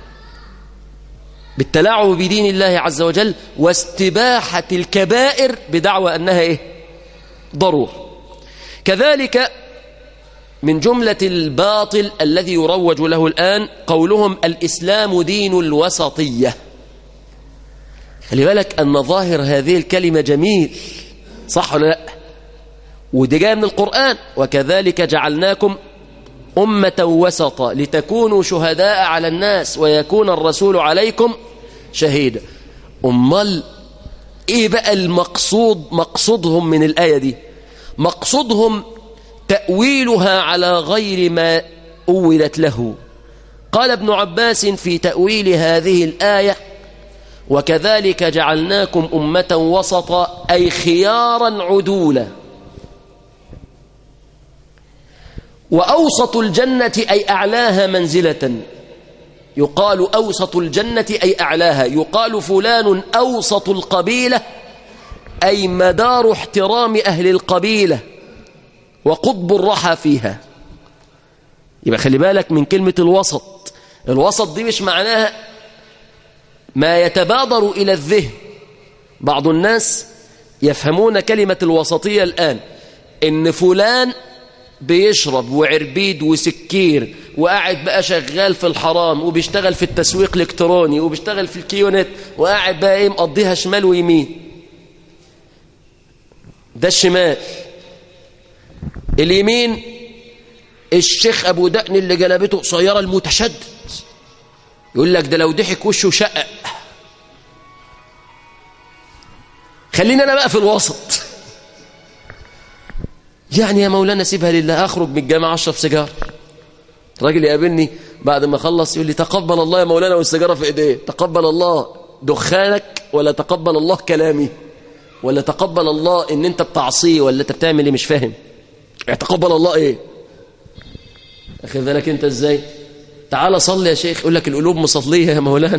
بالتلاعب بدين الله عز وجل واستباحة الكبائر بدعوى أنها إيه؟ ضرورة كذلك من جملة الباطل الذي يروج له الآن قولهم الإسلام دين الوسطية خلي بالك أن ظاهر هذه الكلمة جميل صح ولا لا ودي جاء من القرآن وكذلك جعلناكم أمة وسطا لتكونوا شهداء على الناس ويكون الرسول عليكم شهيدا أمال إيه بقى المقصود مقصودهم من الآية دي مقصودهم تأويلها على غير ما أولت له قال ابن عباس في تأويل هذه الآية وكذلك جعلناكم أمة وسطا أي خيارا عدولا وأوسط الجنة أي أعلاها منزلة يقال أوسط الجنة أي أعلاها يقال فلان أوسط القبيلة أي مدار احترام أهل القبيلة وقطب الرحى فيها يبقى خلي بالك من كلمة الوسط الوسط دي مش معناها ما يتبادر إلى الذهن بعض الناس يفهمون كلمة الوسطية الآن إن فلان بيشرب وعربيد وسكير وقاعد بقى شغال في الحرام وبيشتغل في التسويق الالكتروني وبيشتغل في الكيونت وقاعد بقى ايه مقضيها شمال ويمين ده الشمال اليمين الشيخ ابو دقن اللي جلبته قصيره المتشدد يقول لك ده لو ضحك وشه شقق خلينا انا بقى في الوسط يعني يا مولانا سيبها لله اخرج من الجامعه اشرب سيجاره الراجل يقابلني بعد ما خلص يقول لي تقبل الله يا مولانا والسيجاره في ايديه تقبل الله دخانك ولا تقبل الله كلامي ولا تقبل الله ان انت بتعصيه ولا انت بتعمل ايه مش فاهم تقبل الله ايه اخي بالك انت ازاي تعال صلي يا شيخ يقول لك القلوب مصليه يا مولانا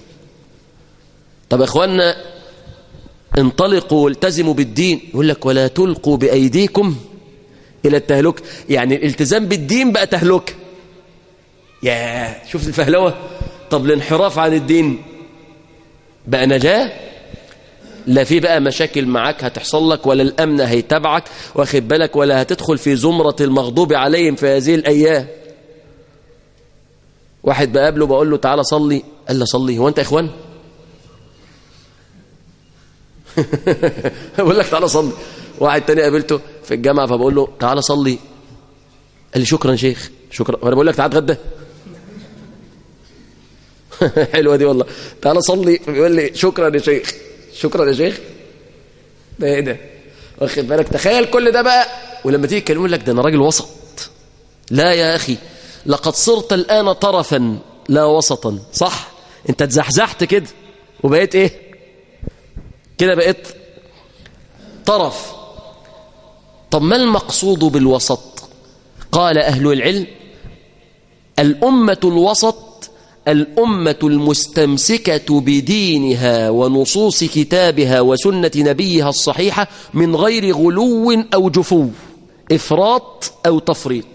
طب يا اخوانا انطلقوا والتزموا بالدين يقول لك ولا تلقوا بايديكم الى التهلكه يعني الالتزام بالدين بقى تهلكه يا شوف الفهلوه طب الانحراف عن الدين بقى نجاه لا في بقى مشاكل معاك هتحصل لك ولا الامن هيتبعك واخد بالك ولا هتدخل في زمره المغضوب عليهم في هذه الايام واحد بقابله بقول له تعالى صلي قال له صلي هو انت يا اخوان بقول لك تعالى صلي واحد تاني قابلته في الجامعه فبقول له تعالى صلي قال لي شكرا شيخ شكرا وانا بقول لك تعالى اتغدى حلوه دي والله تعالى صلي فبيقول لي شكرا يا شيخ شكرا يا شيخ ده ايه ده واخد بالك تخيل كل ده بقى ولما تيجي يقول لك ده انا راجل وسط لا يا اخي لقد صرت الان طرفا لا وسطا صح انت اتزحزحت كده وبقيت ايه كده بقيت طرف طب ما المقصود بالوسط قال اهل العلم الامه الوسط الأمة المستمسكة بدينها ونصوص كتابها وسنة نبيها الصحيحة من غير غلو أو جفو إفراط أو تفريط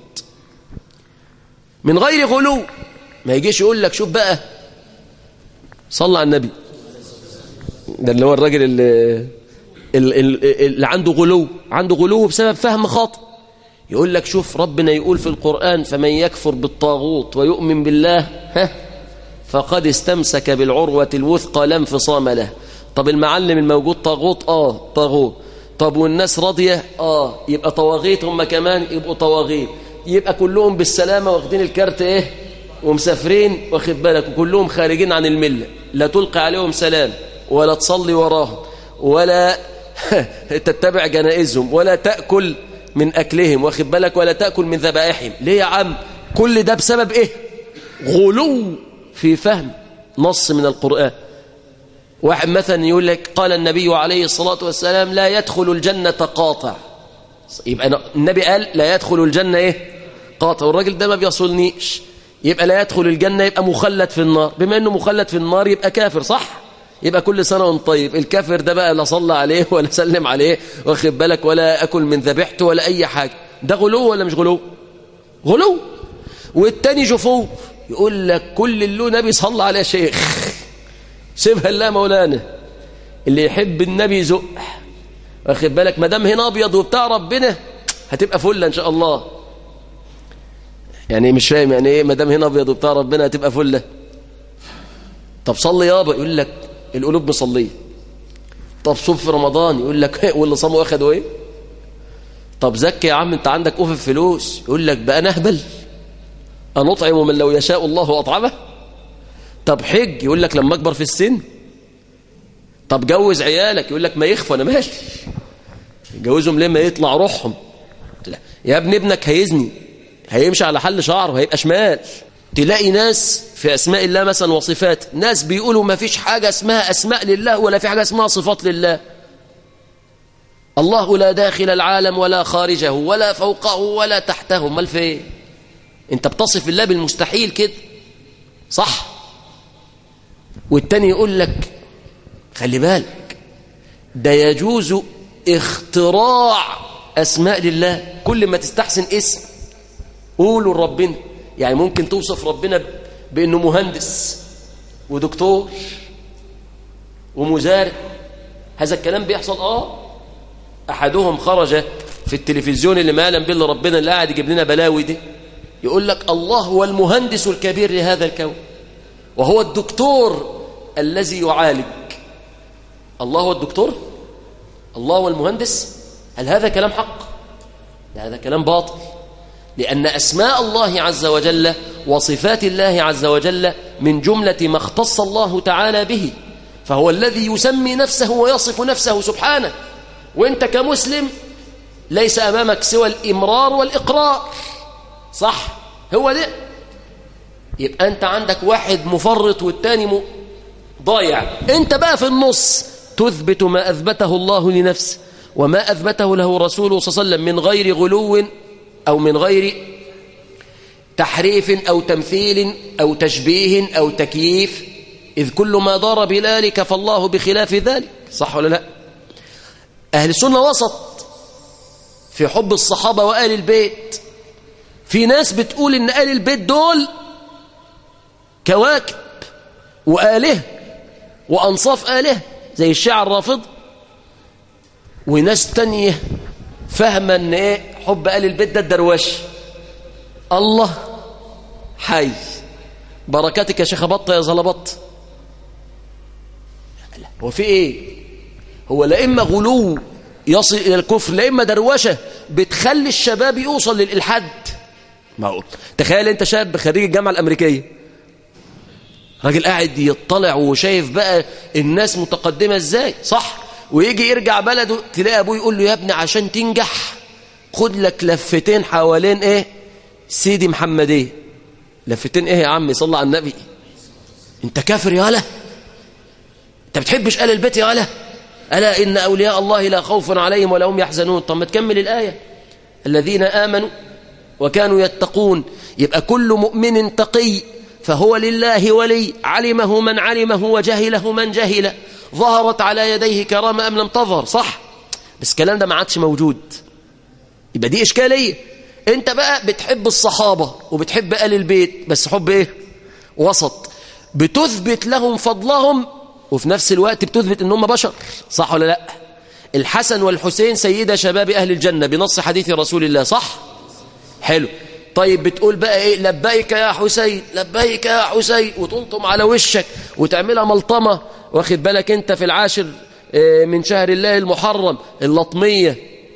من غير غلو ما يجيش يقول لك شوف بقى صلى على النبي ده اللي هو الراجل اللي, اللي, اللي عنده غلو عنده غلو بسبب فهم خاطئ يقول لك شوف ربنا يقول في القرآن فمن يكفر بالطاغوت ويؤمن بالله ها فقد استمسك بالعروة الوثقى لا انفصام له طب المعلم الموجود طاغوت اه طاغوت طب والناس راضية اه يبقى طواغيت هم كمان يبقوا طواغيت يبقى كلهم بالسلامة واخدين الكارت ايه ومسافرين واخد بالك وكلهم خارجين عن الملة لا تلقي عليهم سلام ولا تصلي وراهم ولا تتبع جنائزهم ولا تأكل من أكلهم واخد بالك ولا تأكل من ذبائحهم ليه يا عم كل ده بسبب ايه غلو في فهم نص من القرآن واحد مثلا يقول لك قال النبي عليه الصلاة والسلام لا يدخل الجنة قاطع يبقى النبي قال لا يدخل الجنة ايه قاطع والراجل ده ما بيصلنيش يبقى لا يدخل الجنة يبقى مخلد في النار بما انه مخلد في النار يبقى كافر صح يبقى كل سنة وانت طيب الكافر ده بقى لا صلى عليه ولا سلم عليه واخد بالك ولا أكل من ذبيحته ولا أي حاجة ده غلو ولا مش غلو غلو والتاني جفوف يقول لك كل اللي له نبي صلى عليه شيخ سيبها الله مولانا اللي يحب النبي زق واخد بالك ما دام هنا ابيض وبتاع ربنا هتبقى فله ان شاء الله يعني مش فاهم يعني ايه ما دام هنا ابيض وبتاع ربنا هتبقى فله طب صلي يابا يقول لك القلوب مصليه طب صوم في رمضان يقول لك واللي صاموا اخدوا ايه طب زكي يا عم انت عندك اوف فلوس يقول لك بقى نهبل أنطعم من لو يشاء الله أطعمه طب حج يقول لك لما أكبر في السن طب جوز عيالك يقول لك ما يخفوا أنا ماشي جوزهم ليه ما يطلع روحهم لا. يا ابن ابنك هيزني هيمشي على حل شعره هيبقى شمال تلاقي ناس في أسماء الله مثلا وصفات ناس بيقولوا ما فيش حاجة اسمها أسماء لله ولا في حاجة اسمها صفات لله الله لا داخل العالم ولا خارجه ولا فوقه ولا تحته امال فين انت بتصف الله بالمستحيل كده صح والتاني يقول لك خلي بالك ده يجوز اختراع اسماء لله كل ما تستحسن اسم قولوا لربنا يعني ممكن توصف ربنا بانه مهندس ودكتور ومزارع هذا الكلام بيحصل اه احدهم خرج في التلفزيون اللي ما يعلم بالله ربنا اللي قاعد يجيب لنا بلاوي دي يقول لك الله هو المهندس الكبير لهذا الكون وهو الدكتور الذي يعالج الله هو الدكتور الله هو المهندس هل هذا كلام حق لا هذا كلام باطل لأن أسماء الله عز وجل وصفات الله عز وجل من جملة ما اختص الله تعالى به فهو الذي يسمي نفسه ويصف نفسه سبحانه وانت كمسلم ليس أمامك سوى الإمرار والإقرار صح هو ده يبقى أنت عندك واحد مفرط والتاني ضايع أنت بقى في النص تثبت ما أثبته الله لنفسه وما أثبته له رسوله صلى الله عليه وسلم من غير غلو أو من غير تحريف أو تمثيل أو تشبيه أو تكييف إذ كل ما دار بذلك فالله بخلاف ذلك صح ولا لا أهل السنة وسط في حب الصحابة وآل البيت في ناس بتقول إن آل البيت دول كواكب وآله وأنصاف آله زي الشيعة الرافض وناس تانية فاهمة ان ايه حب آل البيت ده الدروش الله حي بركاتك يا شيخ بطة يا زلبط هو في ايه هو لا اما غلو يصل الى الكفر لا اما دروشه بتخلي الشباب يوصل للالحاد معقول تخيل انت شاب خريج الجامعه الامريكيه راجل قاعد يطلع وشايف بقى الناس متقدمه ازاي صح ويجي يرجع بلده تلاقي ابوه يقول له يا ابني عشان تنجح خد لك لفتين حوالين ايه سيدي محمديه لفتين ايه يا عم صلى على النبي انت كافر يا له انت بتحبش آل البيت يا له ألا إن أولياء الله لا خوف عليهم ولا هم يحزنون طب ما تكمل الآية الذين آمنوا وكانوا يتقون يبقى كل مؤمن تقي فهو لله ولي علمه من علمه وجهله من جهل ظهرت على يديه كرامة أم لم تظهر صح بس الكلام ده ما عادش موجود يبقى دي إشكالية انت بقى بتحب الصحابة وبتحب آل البيت بس حب ايه وسط بتثبت لهم فضلهم وفي نفس الوقت بتثبت ان هم بشر صح ولا لا الحسن والحسين سيدة شباب أهل الجنة بنص حديث رسول الله صح حلو طيب بتقول بقى ايه لبيك يا حسين لبيك يا حسين وتنطم على وشك وتعملها ملطمة واخد بالك انت في العاشر من شهر الله المحرم اللطمية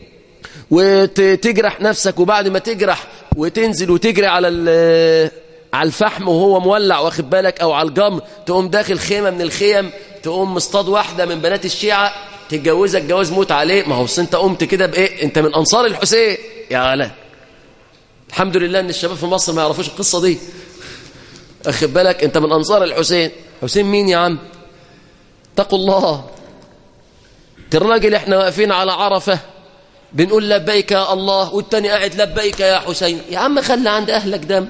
وتجرح نفسك وبعد ما تجرح وتنزل وتجري على على الفحم وهو مولع واخد بالك او على الجمر تقوم داخل خيمة من الخيم تقوم مصطاد واحدة من بنات الشيعة تتجوزك جواز موت عليه ما هو انت قمت كده بايه انت من انصار الحسين يا غلا الحمد لله ان الشباب في مصر ما يعرفوش القصة دي اخد بالك انت من انصار الحسين حسين مين يا عم اتقوا الله الراجل احنا واقفين على عرفة بنقول لبيك يا الله والتاني قاعد لبيك يا حسين يا عم خلي عند اهلك دم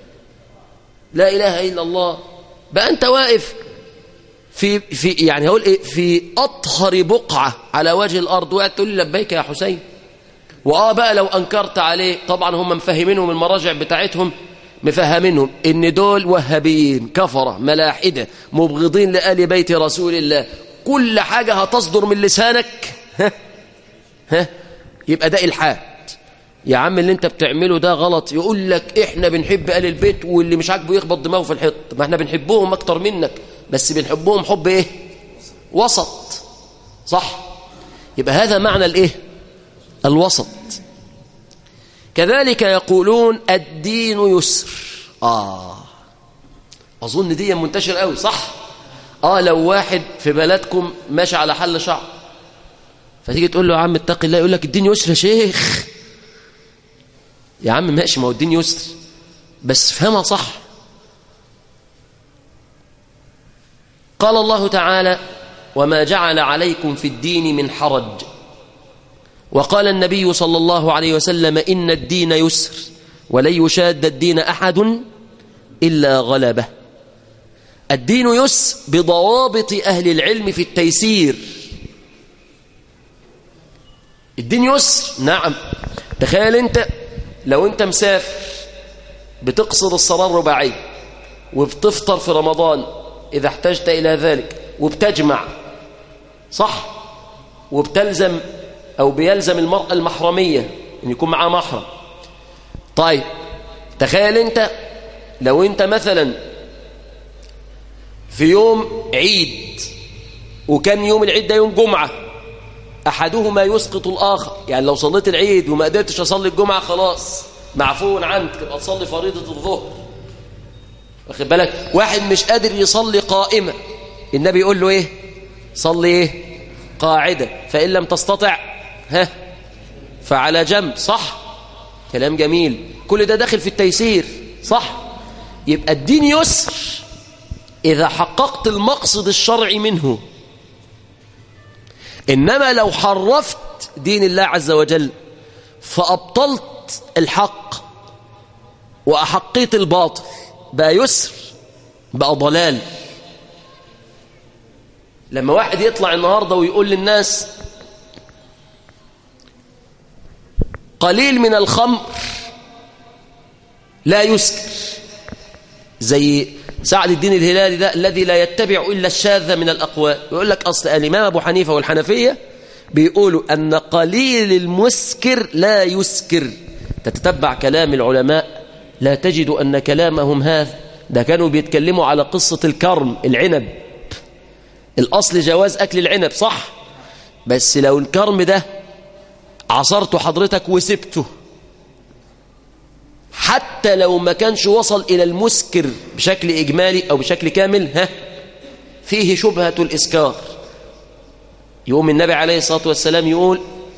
لا اله الا الله بقى انت واقف في في يعني هقول ايه في اطهر بقعه على وجه الارض وقاعد تقول لي لبيك يا حسين واه بقى لو انكرت عليه طبعا هم مفهمينهم المراجع بتاعتهم مفهمينهم ان دول وهابيين كفره ملاحده مبغضين لآل بيت رسول الله كل حاجه هتصدر من لسانك ها ها يبقى ده الحاد يا عم اللي انت بتعمله ده غلط يقول لك احنا بنحب آل البيت واللي مش عاجبه يخبط دماغه في الحيط ما احنا بنحبهم اكتر منك بس بنحبهم حب ايه وسط صح يبقى هذا معنى الايه الوسط كذلك يقولون الدين يسر اه اظن دي منتشر قوي صح اه لو واحد في بلدكم ماشي على حل شعر فتيجي تقول له يا عم اتق الله يقول لك الدين يسر يا شيخ يا عم ماشي ما هو الدين يسر بس فهمها صح قال الله تعالى وما جعل عليكم في الدين من حرج وقال النبي صلى الله عليه وسلم إن الدين يسر ولن يشاد الدين أحد إلا غلبه الدين يسر بضوابط أهل العلم في التيسير الدين يسر نعم تخيل انت لو انت مسافر بتقصر الصلاة الرباعية وبتفطر في رمضان إذا احتجت إلى ذلك وبتجمع صح وبتلزم أو بيلزم المرأة المحرمية أن يكون معها محرم طيب تخيل أنت لو أنت مثلا في يوم عيد وكان يوم العيد ده يوم جمعة أحدهما يسقط الآخر يعني لو صليت العيد وما قدرتش أصلي الجمعة خلاص معفو عنك تبقى تصلي فريضة الظهر واخد بالك واحد مش قادر يصلي قائمة النبي يقول له ايه صلي ايه قاعدة فإن لم تستطع ها فعلى جنب صح كلام جميل كل ده داخل في التيسير صح يبقى الدين يسر إذا حققت المقصد الشرعي منه إنما لو حرفت دين الله عز وجل فأبطلت الحق وأحقيت الباطل بقى يسر بقى ضلال لما واحد يطلع النهاردة ويقول للناس قليل من الخمر لا يسكر زي سعد الدين الهلالي ده الذي لا يتبع إلا الشاذ من الأقوال يقول لك أصل الإمام أبو حنيفة والحنفية بيقولوا أن قليل المسكر لا يسكر تتتبع كلام العلماء لا تجد أن كلامهم هذا ده كانوا بيتكلموا على قصة الكرم العنب الأصل جواز أكل العنب صح بس لو الكرم ده عصرته حضرتك وسبته حتى لو ما كانش وصل إلى المسكر بشكل إجمالي أو بشكل كامل ها فيه شبهة الإسكار يقوم النبي عليه الصلاة والسلام يقول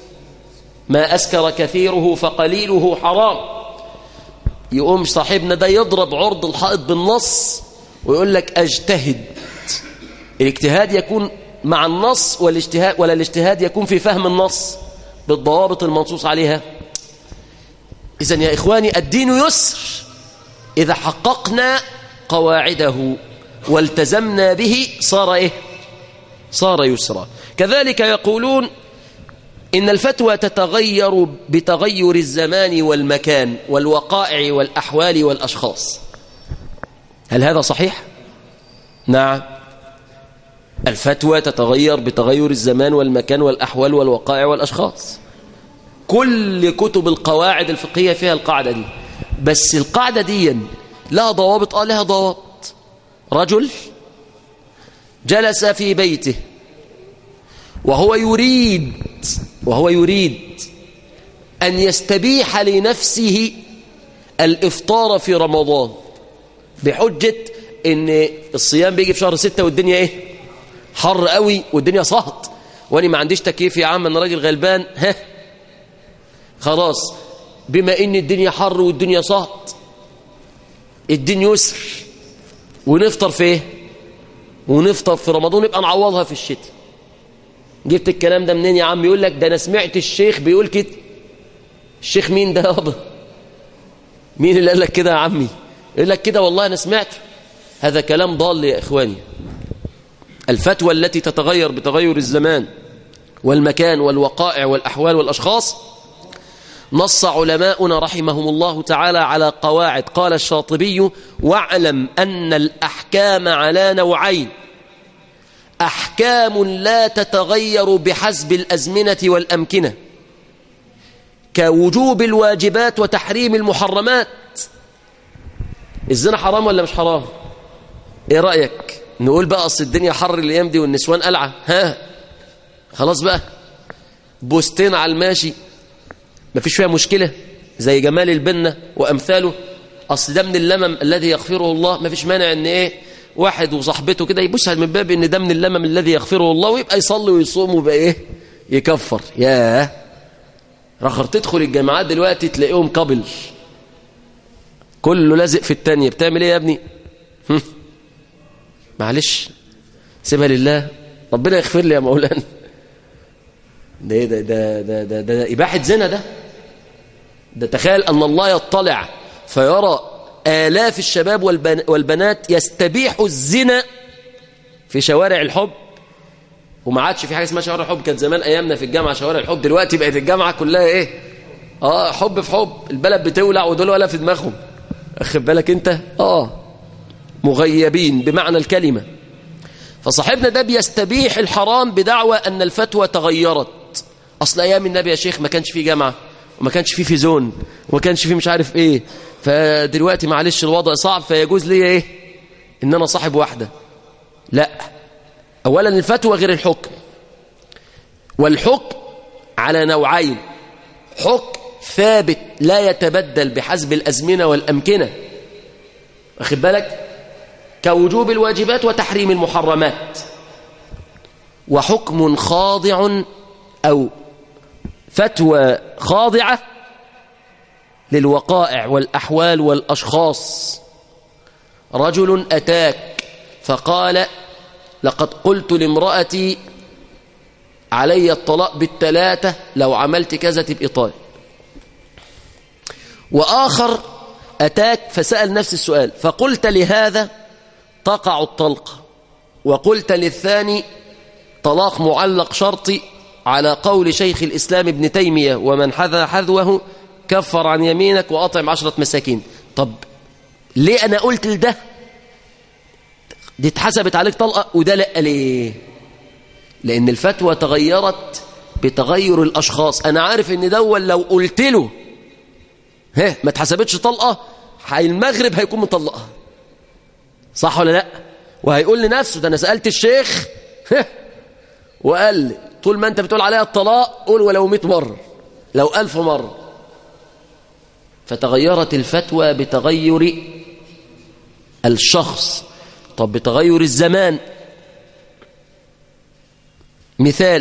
ما أسكر كثيره فقليله حرام يقوم صاحبنا ده يضرب عرض الحائط بالنص ويقول لك أجتهد الاجتهاد يكون مع النص والاجتهاد ولا الاجتهاد يكون في فهم النص بالضوابط المنصوص عليها إذا يا إخواني الدين يسر إذا حققنا قواعده والتزمنا به صار إيه صار يسرا كذلك يقولون إن الفتوى تتغير بتغير الزمان والمكان والوقائع والأحوال والأشخاص هل هذا صحيح؟ نعم الفتوى تتغير بتغير الزمان والمكان والأحوال والوقائع والأشخاص كل كتب القواعد الفقهية فيها القاعدة دي بس القاعدة دي لها ضوابط آه لها ضوابط رجل جلس في بيته وهو يريد وهو يريد أن يستبيح لنفسه الإفطار في رمضان بحجة إن الصيام بيجي في شهر ستة والدنيا إيه حر قوي والدنيا صهد وأنا ما عنديش تكييف يا عم أنا راجل غلبان ها خلاص بما إن الدنيا حر والدنيا صهد الدين يسر ونفطر في إيه ونفطر في رمضان يبقى نعوضها في الشتاء جبت الكلام ده منين يا عم يقول لك ده انا سمعت الشيخ بيقول كده الشيخ مين ده يابا مين اللي قال لك كده يا عمي يقول لك كده والله انا سمعت هذا كلام ضال يا اخواني الفتوى التي تتغير بتغير الزمان والمكان والوقائع والاحوال والاشخاص نص علماؤنا رحمهم الله تعالى على قواعد قال الشاطبي واعلم ان الاحكام على نوعين أحكام لا تتغير بحسب الأزمنة والأمكنة كوجوب الواجبات وتحريم المحرمات الزنا حرام ولا مش حرام ايه رأيك نقول بقى أصل الدنيا حر الأيام دي والنسوان قلعة ها خلاص بقى بوستين على الماشي مفيش فيها مشكلة زي جمال البنة وأمثاله أصل ده من اللمم الذي يغفره الله مفيش مانع ان ايه واحد وصاحبته كده يبصها من باب ان ده من اللمم الذي يغفره الله ويبقى يصلي ويصوم ويبقى ايه يكفر ياه رخر تدخل الجامعات دلوقتي تلاقيهم قبل كله لازق في التانية بتعمل ايه يا ابني هم. معلش سيبها لله ربنا يغفر لي يا مولانا ده ده ده ده ده, ده إباحة زنا ده ده تخيل أن الله يطلع فيرى آلاف الشباب والبن والبنات يستبيحوا الزنا في شوارع الحب وما عادش في حاجة اسمها شوارع الحب كانت زمان أيامنا في الجامعة شوارع الحب دلوقتي بقت الجامعة كلها إيه آه حب في حب البلد بتولع ودول ولا في دماغهم أخذ بالك أنت آه مغيبين بمعنى الكلمة فصاحبنا ده بيستبيح الحرام بدعوى أن الفتوى تغيرت أصل أيام النبي يا شيخ ما كانش فيه جامعة وما كانش فيه فيزون وما كانش فيه مش عارف إيه فدلوقتي معلش الوضع صعب فيجوز لي إيه إن أنا صاحب واحدة لا أولا الفتوى غير الحكم والحكم على نوعين حكم ثابت لا يتبدل بحسب الأزمنة والأمكنة واخد بالك كوجوب الواجبات وتحريم المحرمات وحكم خاضع أو فتوى خاضعة للوقائع والأحوال والأشخاص رجل أتاك فقال لقد قلت لامرأتي علي الطلاق بالثلاثة لو عملت كذا تبقى طالب وآخر أتاك فسأل نفس السؤال فقلت لهذا تقع الطلقة وقلت للثاني طلاق معلق شرطي على قول شيخ الإسلام ابن تيمية ومن حذى حذوه كفر عن يمينك وأطعم عشرة مساكين طب ليه أنا قلت لده دي اتحسبت عليك طلقة وده لا ليه لأن الفتوى تغيرت بتغير الأشخاص أنا عارف إن دول لو قلت له ها ما اتحسبتش طلقة المغرب هيكون مطلقها صح ولا لا وهيقول لنفسه ده أنا سألت الشيخ وقال لي طول ما أنت بتقول عليها الطلاق قول ولو مئة مرة لو ألف مرة فتغيرت الفتوى بتغير الشخص طب بتغير الزمان مثال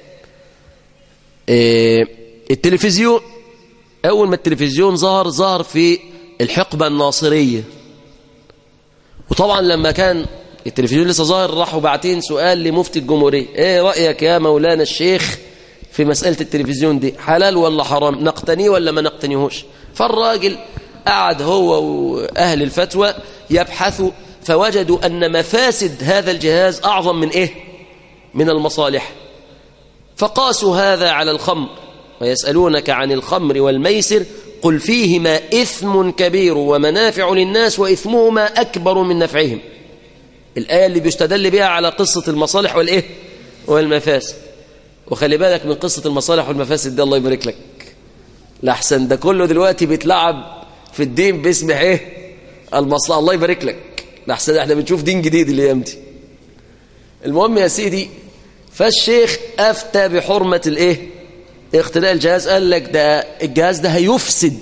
اه التلفزيون أول ما التلفزيون ظهر ظهر في الحقبة الناصرية وطبعا لما كان التلفزيون لسه ظاهر راحوا باعتين سؤال لمفتي الجمهورية ايه رأيك يا مولانا الشيخ في مسألة التلفزيون دي حلال ولا حرام نقتنيه ولا ما نقتنيهوش فالراجل قعد هو وأهل الفتوى يبحثوا فوجدوا أن مفاسد هذا الجهاز أعظم من إيه من المصالح فقاسوا هذا على الخمر ويسألونك عن الخمر والميسر قل فيهما إثم كبير ومنافع للناس وإثمهما أكبر من نفعهم الآية اللي بيستدل بها على قصة المصالح والإيه والمفاسد وخلي بالك من قصة المصالح والمفاسد دي الله يبارك لك لأحسن ده كله دلوقتي بيتلعب في الدين باسم إيه المصلحة الله يبارك لك لأحسن احنا بنشوف دين جديد الأيام دي المهم يا سيدي فالشيخ أفتى بحرمة الإيه اقتداء الجهاز قال لك ده الجهاز ده هيفسد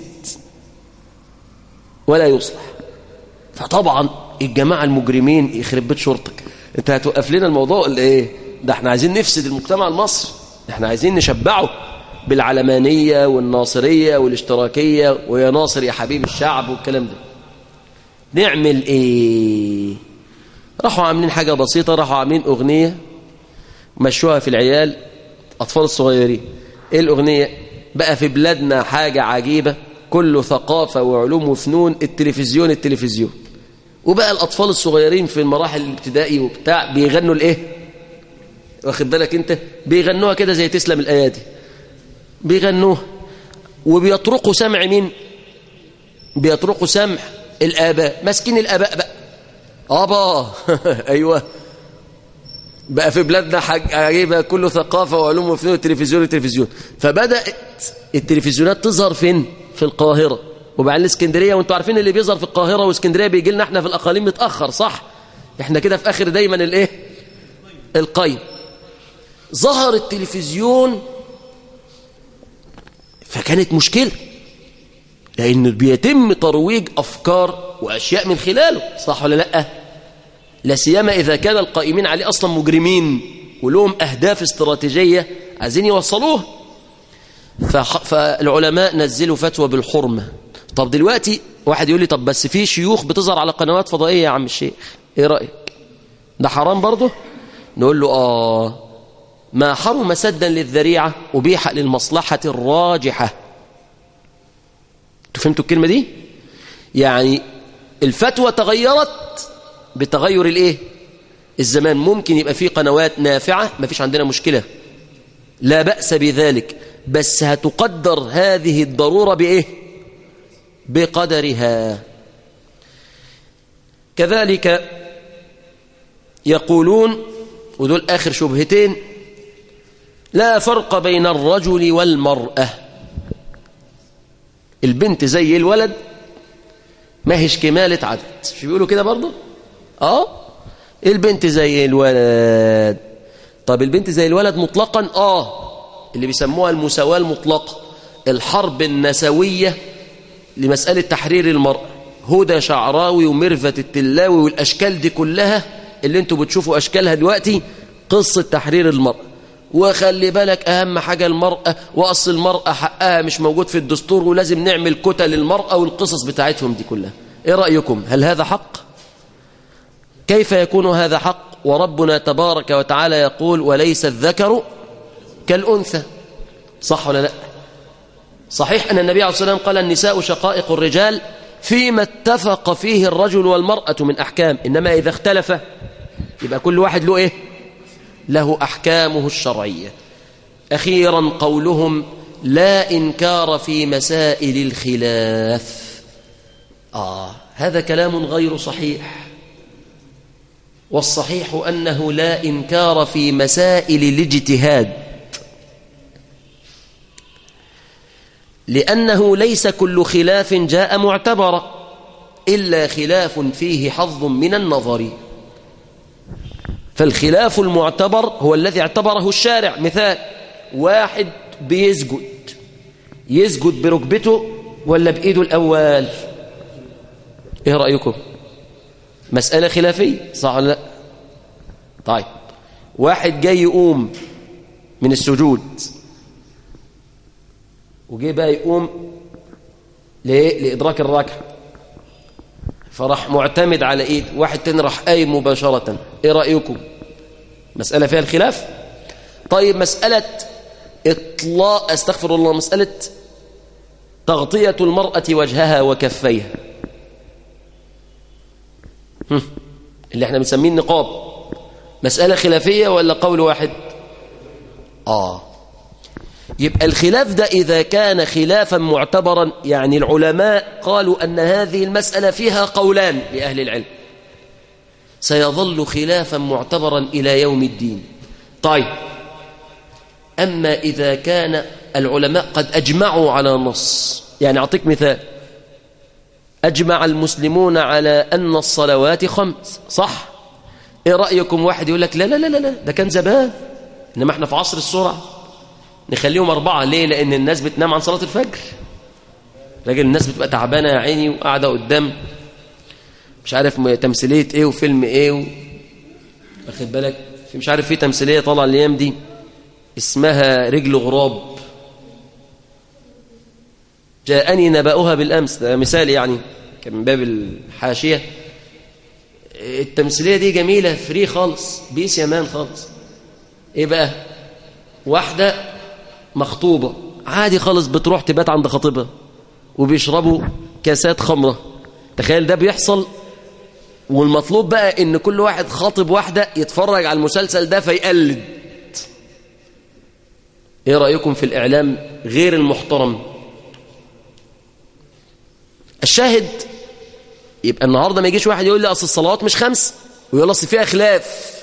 ولا يصلح فطبعا الجماعة المجرمين يخرب بيت شرطك انت هتوقف لنا الموضوع ولا ايه ده احنا عايزين نفسد المجتمع المصري احنا عايزين نشبعه بالعلمانية والناصرية والاشتراكية ويا ناصر يا حبيب الشعب والكلام ده نعمل ايه راحوا عاملين حاجة بسيطة راحوا عاملين اغنية مشوها في العيال اطفال الصغيرين ايه الاغنية بقى في بلادنا حاجة عجيبة كله ثقافة وعلوم وفنون التلفزيون التلفزيون وبقى الأطفال الصغيرين في المراحل الابتدائي وبتاع بيغنوا الإيه واخد بالك أنت بيغنوها كده زي تسلم الأيادي بيغنوها وبيطرقوا سمع مين بيطرقوا سمع الآباء ماسكين الآباء بقى آبا أيوة بقى في بلادنا عجيبة كله ثقافة وعلوم وفنون التلفزيون التلفزيون فبدأت التلفزيونات تظهر فين في القاهرة وبعدين الاسكندريه وانتوا عارفين اللي بيظهر في القاهره واسكندريه بيجي لنا احنا في الاقاليم متاخر صح احنا كده في اخر دايما الايه القيم ظهر التلفزيون فكانت مشكله لان بيتم ترويج افكار واشياء من خلاله صح ولا لا لا سيما اذا كان القائمين عليه اصلا مجرمين ولهم اهداف استراتيجيه عايزين يوصلوها فالعلماء نزلوا فتوى بالحرمه طب دلوقتي واحد يقول لي طب بس في شيوخ بتظهر على قنوات فضائية يا عم الشيخ ايه رأيك ده حرام برضه نقول له آه ما حرم سدا للذريعة أبيح للمصلحة الراجحة فهمتوا الكلمة دي يعني الفتوى تغيرت بتغير الايه الزمان ممكن يبقى في قنوات نافعة ما فيش عندنا مشكلة لا بأس بذلك بس هتقدر هذه الضرورة بإيه بقدرها كذلك يقولون ودول آخر شبهتين لا فرق بين الرجل والمرأة البنت زي الولد ما هيش كمالة عدد شو بيقولوا كده برضه اه البنت زي الولد طب البنت زي الولد مطلقا اه اللي بيسموها المساواة المطلقة الحرب النسوية لمسألة تحرير المرأة هدى شعراوي ومرفت التلاوي والأشكال دي كلها اللي انتوا بتشوفوا أشكالها دلوقتي قصة تحرير المرأة وخلي بالك أهم حاجة المرأة وأصل المرأة حقها مش موجود في الدستور ولازم نعمل كتل للمرأة والقصص بتاعتهم دي كلها إيه رأيكم هل هذا حق؟ كيف يكون هذا حق وربنا تبارك وتعالى يقول وليس الذكر كالأنثى صح ولا لا صحيح أن النبي عليه الصلاة والسلام قال النساء شقائق الرجال فيما اتفق فيه الرجل والمرأة من أحكام إنما إذا اختلف يبقى كل واحد له إيه له أحكامه الشرعية أخيرا قولهم لا إنكار في مسائل الخلاف آه هذا كلام غير صحيح والصحيح أنه لا إنكار في مسائل الاجتهاد لأنه ليس كل خلاف جاء معتبرا إلا خلاف فيه حظ من النظر فالخلاف المعتبر هو الذي اعتبره الشارع مثال واحد بيسجد يسجد بركبته ولا بإيده الأول إيه رأيكم مسألة خلافية صح ولا لا طيب واحد جاي يقوم من السجود وجي بقى يقوم ليه لإدراك الركعة فراح معتمد على ايد واحد تاني راح قايم مباشرة ايه رأيكم مسألة فيها الخلاف طيب مسألة اطلاق استغفر الله مسألة تغطية المرأة وجهها وكفيها اللي احنا بنسميه النقاب مسألة خلافية ولا قول واحد آه يبقى الخلاف ده إذا كان خلافا معتبرا يعني العلماء قالوا أن هذه المسألة فيها قولان لأهل العلم سيظل خلافا معتبرا إلى يوم الدين طيب أما إذا كان العلماء قد أجمعوا على نص يعني أعطيك مثال أجمع المسلمون على أن الصلوات خمس صح إيه رأيكم واحد يقول لك لا لا لا لا ده كان زمان إنما احنا في عصر السرعة نخليهم أربعة ليه لأن الناس بتنام عن صلاة الفجر راجل الناس بتبقى تعبانة يا عيني وقاعدة قدام مش عارف تمثيلية ايه وفيلم ايه و... واخد بالك في مش عارف في تمثيلية طالعة الأيام دي اسمها رجل غراب جاءني نبأها بالأمس ده مثال يعني كان من باب الحاشية التمثيلية دي جميلة فري خالص بيس يمان خالص ايه بقى واحدة مخطوبة عادي خالص بتروح تبات عند خطيبها وبيشربوا كاسات خمرة تخيل ده بيحصل والمطلوب بقى ان كل واحد خاطب واحدة يتفرج على المسلسل ده فيقلد ايه رأيكم في الاعلام غير المحترم الشاهد يبقى النهاردة ما يجيش واحد يقول لي اصل الصلوات مش خمس ويقول اصل فيها خلاف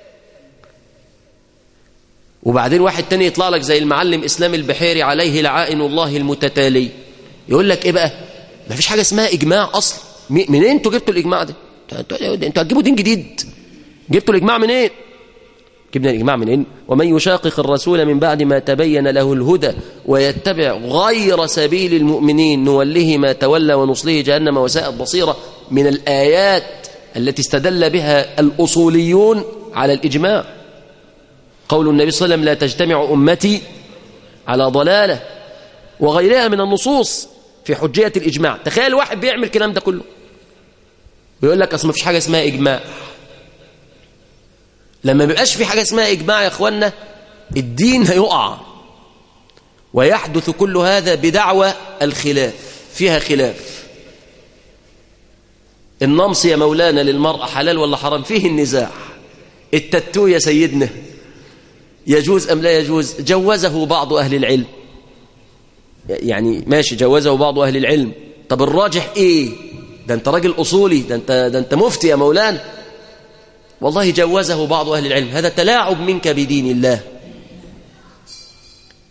وبعدين واحد تاني يطلع لك زي المعلم اسلام البحيري عليه لعائن الله المتتالي يقول لك ايه بقى ما فيش حاجة اسمها اجماع اصلا منين انتوا جبتوا الاجماع ده انتوا هتجيبوا دين جديد جبتوا الاجماع منين إيه؟ جبنا الاجماع منين إيه؟ ومن يشاقق الرسول من بعد ما تبين له الهدى ويتبع غير سبيل المؤمنين نوله ما تولى ونصله جهنم وساءت بصيرة من الآيات التي استدل بها الأصوليون على الإجماع قول النبي صلى الله عليه وسلم لا تجتمع أمتي على ضلالة وغيرها من النصوص في حجية الإجماع تخيل واحد بيعمل الكلام ده كله ويقول لك أصل ما فيش حاجة اسمها إجماع لما بيبقاش في حاجة اسمها إجماع يا أخوانا الدين هيقع ويحدث كل هذا بدعوى الخلاف فيها خلاف النمص يا مولانا للمرأة حلال ولا حرام فيه النزاع التتو يا سيدنا يجوز أم لا يجوز جوزه بعض أهل العلم يعني ماشي جوزه بعض أهل العلم طب الراجح إيه ده أنت راجل أصولي ده أنت, ده أنت مفتي يا مولانا والله جوزه بعض أهل العلم هذا تلاعب منك بدين الله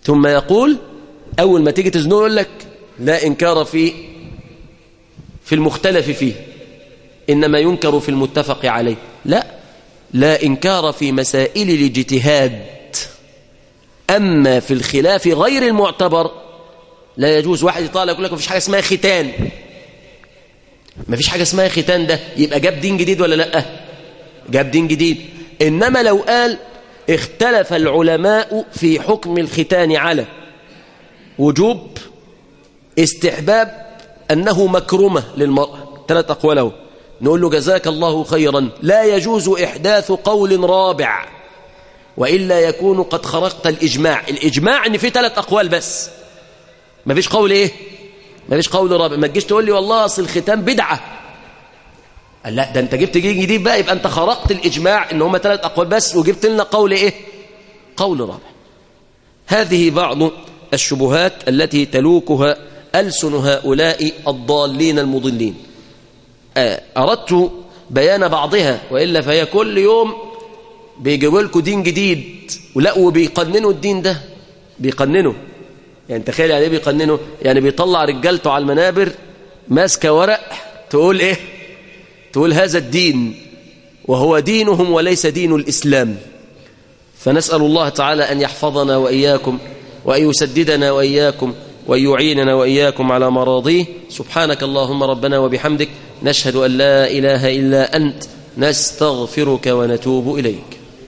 ثم يقول أول ما تيجي تزنوه يقول لك لا إنكار في في المختلف فيه إنما ينكر في المتفق عليه لا لا إنكار في مسائل الاجتهاد أما في الخلاف غير المعتبر لا يجوز واحد يطالع يقول لك مفيش حاجة اسمها ختان مفيش حاجة اسمها ختان ده يبقى جاب دين جديد ولا لا جاب دين جديد إنما لو قال اختلف العلماء في حكم الختان على وجوب استحباب أنه مكرمة للمرأة ثلاث أقواله نقول له جزاك الله خيرا لا يجوز إحداث قول رابع وإلا يكون قد خرقت الإجماع الإجماع أن في ثلاث أقوال بس ما فيش قول إيه ما فيش قول رابع ما تجيش تقول لي والله أصل الختام بدعة قال لا ده أنت جبت جيل جديد بقى يبقى أنت خرقت الإجماع إن هم ثلاث أقوال بس وجبت لنا قول إيه قول رابع هذه بعض الشبهات التي تلوكها ألسن هؤلاء الضالين المضلين أردت بيان بعضها وإلا فهي كل يوم بيجيبوا لكم دين جديد ولا وبيقننوا الدين ده بيقننوا يعني تخيل يعني ايه بيقننوا يعني بيطلع رجالته على المنابر ماسكه ورق تقول ايه تقول هذا الدين وهو دينهم وليس دين الإسلام فنسأل الله تعالى أن يحفظنا وإياكم وأن يسددنا وإياكم وأن يعيننا وإياكم على مراضيه سبحانك اللهم ربنا وبحمدك نشهد أن لا إله إلا أنت نستغفرك ونتوب إليك